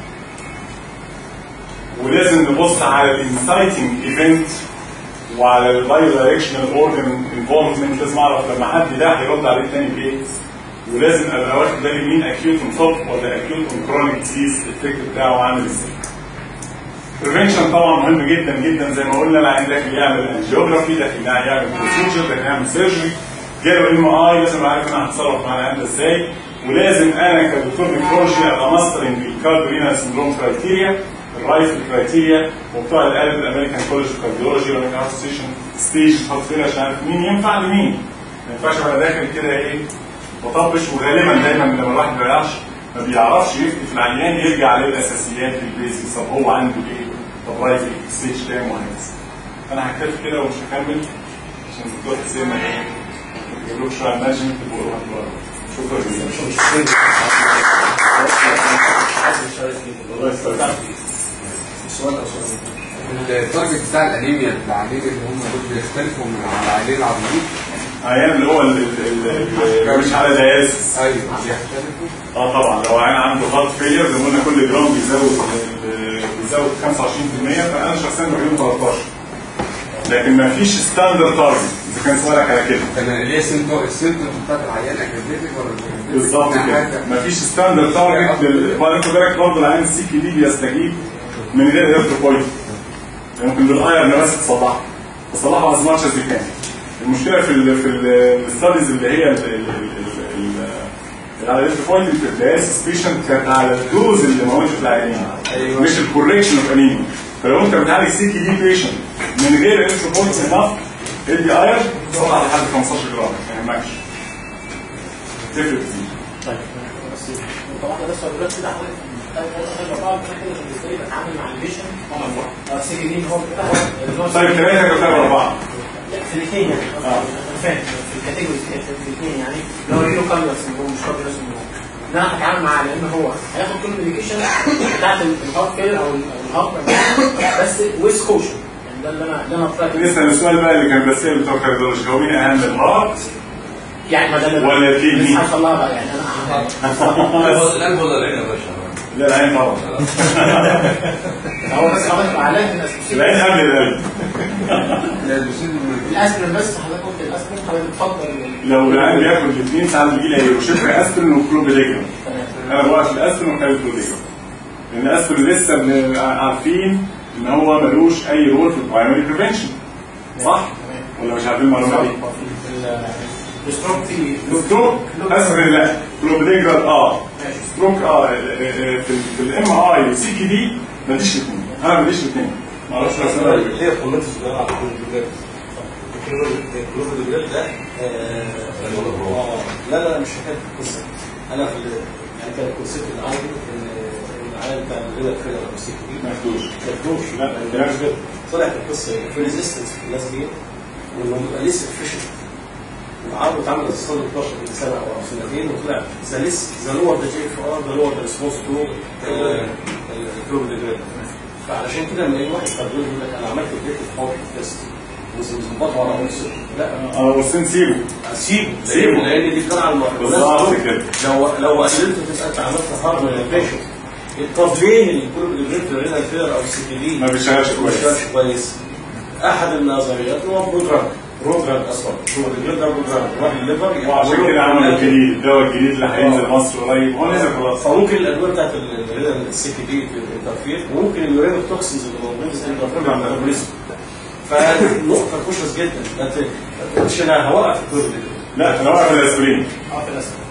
ولازم نبص على الانسايتنج ايفنت وعلى البايو دايركشنال اورجن انفولفمنت لازم اعرف لما حد ده هيرد عليه التاني بايه ولازم ابقى واخد بالي مين اكيوت اون توب ولا اكيوت اون كرونيك ديزيز الافكت بتاعه عامل ازاي بريفنشن طبعا مهم جدا جدا زي ما قلنا العين داخل يعمل انجيوجرافي داخل يعمل بروسيجر داخل يعمل سيرجري جاله ام اي لازم عارف انا هتصرف مع العين ده ازاي ولازم انا كدكتور نيكرولوجي ابقى ماسترنج الكاردينال سندروم كرايتيريا الرايف كرايتيريا وبتوع القلب الامريكان كولج اوف كارديولوجي ولا كارت ستيشن ستيج خط فين عشان عارف مين ينفع لمين ما ينفعش ابقى داخل كده ايه بطبش وغالبا دايما لما الواحد ما بيعرفش ما بيعرفش يكتب في العيان يرجع عليه الاساسيات البيزكس طب هو عنده ايه؟ طب رايت ستيج كام وهكذا انا هكتفي كده ومش هكمل عشان الدكتور حسين ما ايه ما يجيبلوش شويه مانجمنت تبقوا شكرا جزيلا الله يستر سؤال او سؤالين التارجت بتاع الانيميا بتاع العينين اللي هم دول بيختلفوا من على العينين العاديين عيان اللي هو ال- ال- ال- ال- مش على دياليسيس ايوه بيختلفوا اه طبعا لو عيان عنده هارت فيلير زي ما قلنا كل جرام بيزود ال- بيزود 25% فانا شخصيا بجيب 13 لكن ما فيش ستاندرد تارجت اذا كان سؤالك على كده كان اللي هي سيمتو السيمتوم بتاعت العيان اكاديميك ولا مش academic؟ بالظبط يعني كده حاجة- مفيش ستاندرد تارجت لل- وبعدين خد بالك برضه العين السي كي دي بيستجيب من غير ايرتروبويد يعني ممكن بالايرن بس تصلحه تصلحه از ماتش از كان المشكله في ال في الستاديز اللي هي ال- ال- ال- ال- ال- اللي على الايرتروبويد في الدياليسيس بيشنت كانت على الدوز اللي موجود في العيانين أيوة. مش الكوريكشن اوف انيميا فلو انت بتعالج سي كي دي بيشنت من غير ايرتروبويد انف ادي ايرن طلع لحد 15 جرام ما يهمكش تفرق كتير طيب بس طبعا ده سؤال دلوقتي كده حضرتك طيب انا بقى كده بالنسبه لي بتعامل مع الفيشن اه سي دي هو بتاع اللي هو طيب ثلاثة كده ثلاثة أربعة في الاثنين يعني آه. انا فاهم في الكاتيجوري في الاثنين يعني لو رينو كارنر سندروم مش كارنر سندروم ان انا هتعامل معاه لان هو هياخد كل الميديكيشن بتاعت الهارت فيلر او الهارت بس ويز كوشن يعني ده اللي انا اللي انا طلعت نسأل السؤال بقى اللي كان بسأله بتوع كارديولوجي هو مين أهم الهارت يعني ما ده اللي ولا الكدني؟ لسه هطلعها بقى يعني انا القلب ولا العين يا باشا؟ لا العين طبعا هو بس حضرتك اعلان في الاسبوسين العين قبل القلب لا البسيط الاسبرين بس حضرتك قلت الاسبرين حضرتك بتفضل لو العين بياخد الاثنين ساعات بيجي لي هيروشيبر اسبرين وكلوبيديجرام انا بوقف الاسبرين وخلي الكلوبيديجرام لان الاسبرين لسه بن- عارفين ان هو ملوش اي رول في البرايمري بريفنشن صح؟ ولا مش عارفين المعلومه دي؟ الستروك في ستروك اسبرين لا كلوبيديجرام اه ماشي ستروك اه في في الام اي والسي كي دي ماليش الاثنين انا ماليش الاثنين ما اعرفش لو سنة ولا إيه. هي قناه الصغيره على كل الجبال كل الجبال ده آه، آه، لا لا مش حكايه القصه انا في ال- يعني كان الكونسيبت اللي عندي ان العالم بتاع الغداء الفيلر او السي كي دي ما ياخدوش كدوش لا، لا لا. مش كده طلعت القصه ايه في ريزيستنس في الناس دي وانه بيبقى لسه افيشنت وعملوا اتعمل اتصال 12 سنه او سنتين وطلع ذا ليس ذا لور ذا جي اف ار ذا لور ذا ريسبونس تو الكلوب فعلشان كده لما يجي واحد كارديولوجي يقول لك انا عملت بريك فور تيست وظبطه على نص لا اه والسن سيبه سيبه سيبه. لان دي بتدل على المرض بالظبط كده لو لو قللت تسال انت عملت هارد ولا بيشنت طب ليه الكلوب الجريد رينال فيلر او السي تي دي ما بيشتغلش ما كويس بيشتغلش كويس احد النظريات هو برودراج برودراج اصلا هو الجريد ده برودراج يروح الليفر وعشان كده عملوا الجديد الدواء الجديد اللي هينزل مصر قريب هو نزل خلاص فممكن الادويه بتاعت السي تي دي الانترفير وممكن اليورين التوكسينز اللي موجوده زي الانترفير مع الميتابوليزم فالنقطه كويسه جدا ما ت- ما تقولش انا هوقف الكلوب لا انا واقف الاسبرين اه في الاسبرين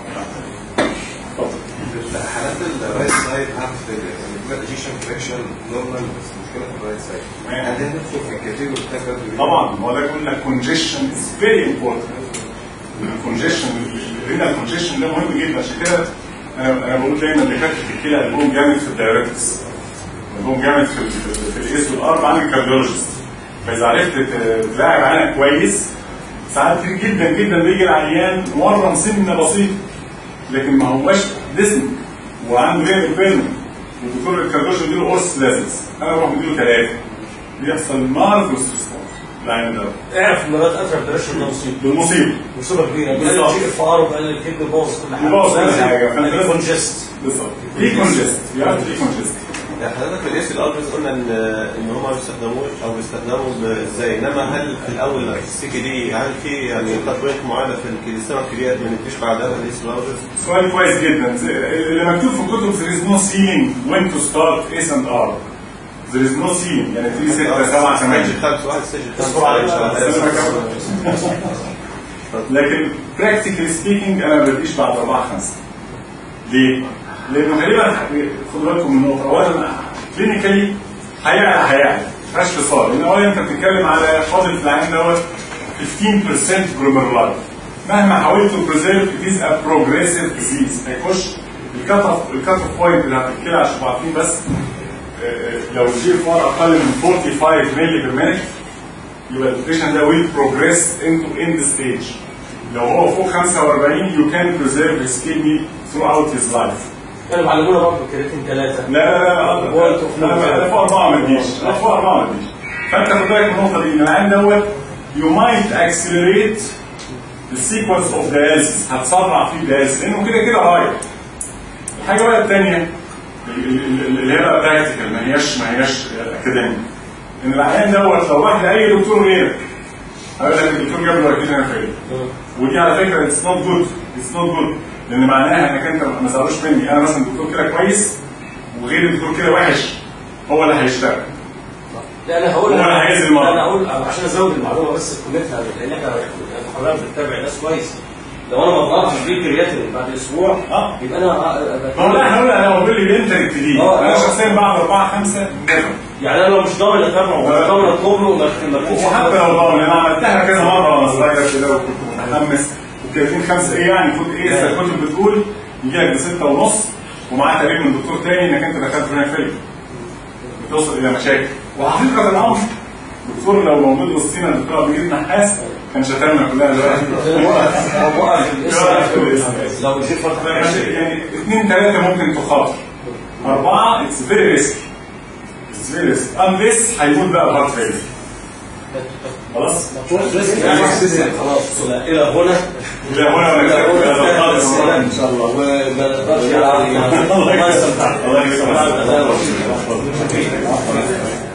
اتفضل حالات الرايت سايد هارت فيلر يعني بتبقى ايجيشن فريكشن نورمال بس مشكله في الرايت سايد تمام. هل ده ندخل في الكاتيجوري بتاع كارديو طبعا هو ده بيقول لك كونجيشن از فيري امبورتنت الكونجيشن الرينال كونجيشن ده مهم جدا عشان كده انا انا بقول دايما دكاتره الكلى قلبهم جامد في الدايركتس قلبهم جامد في ال- في, ال- في الاس والار عن الكارديولوجيست فاذا عرفت ت- تلاعب عينك كويس ساعات كتير جدا جدا بيجي العيان ورم سنه بسيط لكن ما هوش ديسم وعنده غير البين والدكتور الكارديولوجي بيديله قرص لازز انا بروح بديله ثلاثه بيحصل مارفلس ريسبونس العين ده اعرف ان مرات اثر بريشر ده مصيبه بالمصيبه مصيبه كبيره بيقول بالظبط. لك جي اف ار وقال لك كده بوظ كل حاجه يبوظ كل حاجة. فأنت لازم- كونجست بالظبط في كونجست يعرف في كونجست حضرتك في الاس الالترز قلنا ان ان هم ما بيستخدموش او بيستخدموا ازاي انما هل في الاول في السي كي دي هل في يعني كات بوينت معينه في الكريستال كبيره ما نمشيش بعدها الاس الالترز؟ سؤال كويس جدا اللي مكتوب في الكتب there is no ceiling when to start S and R there is no ceiling يعني في 6 7 8 ستيج الخامس واحد ستيج الخامس اصبر عليك لكن براكتيكالي سبيكينج انا ما بديش بعد 4 5 ليه؟ لانه غالبا خدوا بالكم من نقطه اولا كلينيكالي هيعلى هيعلى ما فيهاش فصال لان اولا انت بتتكلم على فاضل في العين دوت 15% جلوميرولاي مهما حاولت تو بريزيرف ات از ا بروجريسيف ديزيز هيخش الكات اوف الكات اوف بوينت بتاعت الكلى عشان تبقوا عارفين بس آه، لو الجي اف ار اقل من 45 مللي بير مينت يبقى البيشنت ده ويل بروجريس انتو اند ستيج لو هو فوق 45 يو كان بريزيرف هيز كيدني ثرو اوت هيز لايف كانوا بيعلمونا برضه كرياتين ثلاثه لا لا لا لا World of لا لا لا فوق أربعة ما تجيش لا فوق أربعة ما تجيش فأنت خد بالك من النقطة دي إن العين دوت يو مايت اكسلريت السيكونس اوف داز هتسرع فيه داز لأنه كده كده رايح الحاجة بقى الثانية اللي هي بقى براكتيكال ما هياش ما هياش اكاديميك إن العيان دوت لو راح لأي دكتور غيرك هيقول لك الدكتور جاب له اكيد انا فاهم ودي على فكره اتس نوت جود اتس نوت جود لان معناها انك انت ما تزعلوش مني انا مثلا دكتور كده كويس وغير الدكتور كده وحش هو اللي هيشتغل لا انا هقول هو اللي هينزل مرة. انا هقول عشان ازود المعلومه بس في كلمتها لان احنا حضرتك بتتابع ناس كويس لو انا ما طلعتش بيه كرياتين بعد اسبوع اه يبقى انا ما هو لا احنا قلنا انا بقول لي انت تبتدي آه، انا آه. شخصيا بعد اربعه خمسه نيفر يعني انا لو مش ضامن اتابعه ولا ضامن اطلب له ما ما اكونش وحتى لو ضامن انا عملتها كذا مره وانا صغير كده وكنت متحمس وكاتبين خمسه ايه يعني كنت ايه زي الكتب بتقول يجي لك بسته ونص ومعاه تقريبا من دكتور تاني انك انت دخلت هنا فيلم بتوصل الى مشاكل وحقيقه الامر الدكتور لو موجود وسطينا الدكتور عبد المجيد نحاس كان شتمنا كلنا دلوقتي هو وقف الاسم لو الجيل فتح يعني يعني اثنين ثلاثة ممكن تخاطر أربعة اتس فيري ريسك اتس فيري ريسك انليس هيموت بقى بهارت فيلر خلاص؟ خلاص الى هنا إلى هنا الى ونكتب هنا إلى كانت السلام السلام ان شاء الله وما نقدرش يعني الله ما يكرمك استمتعت الله يكرمك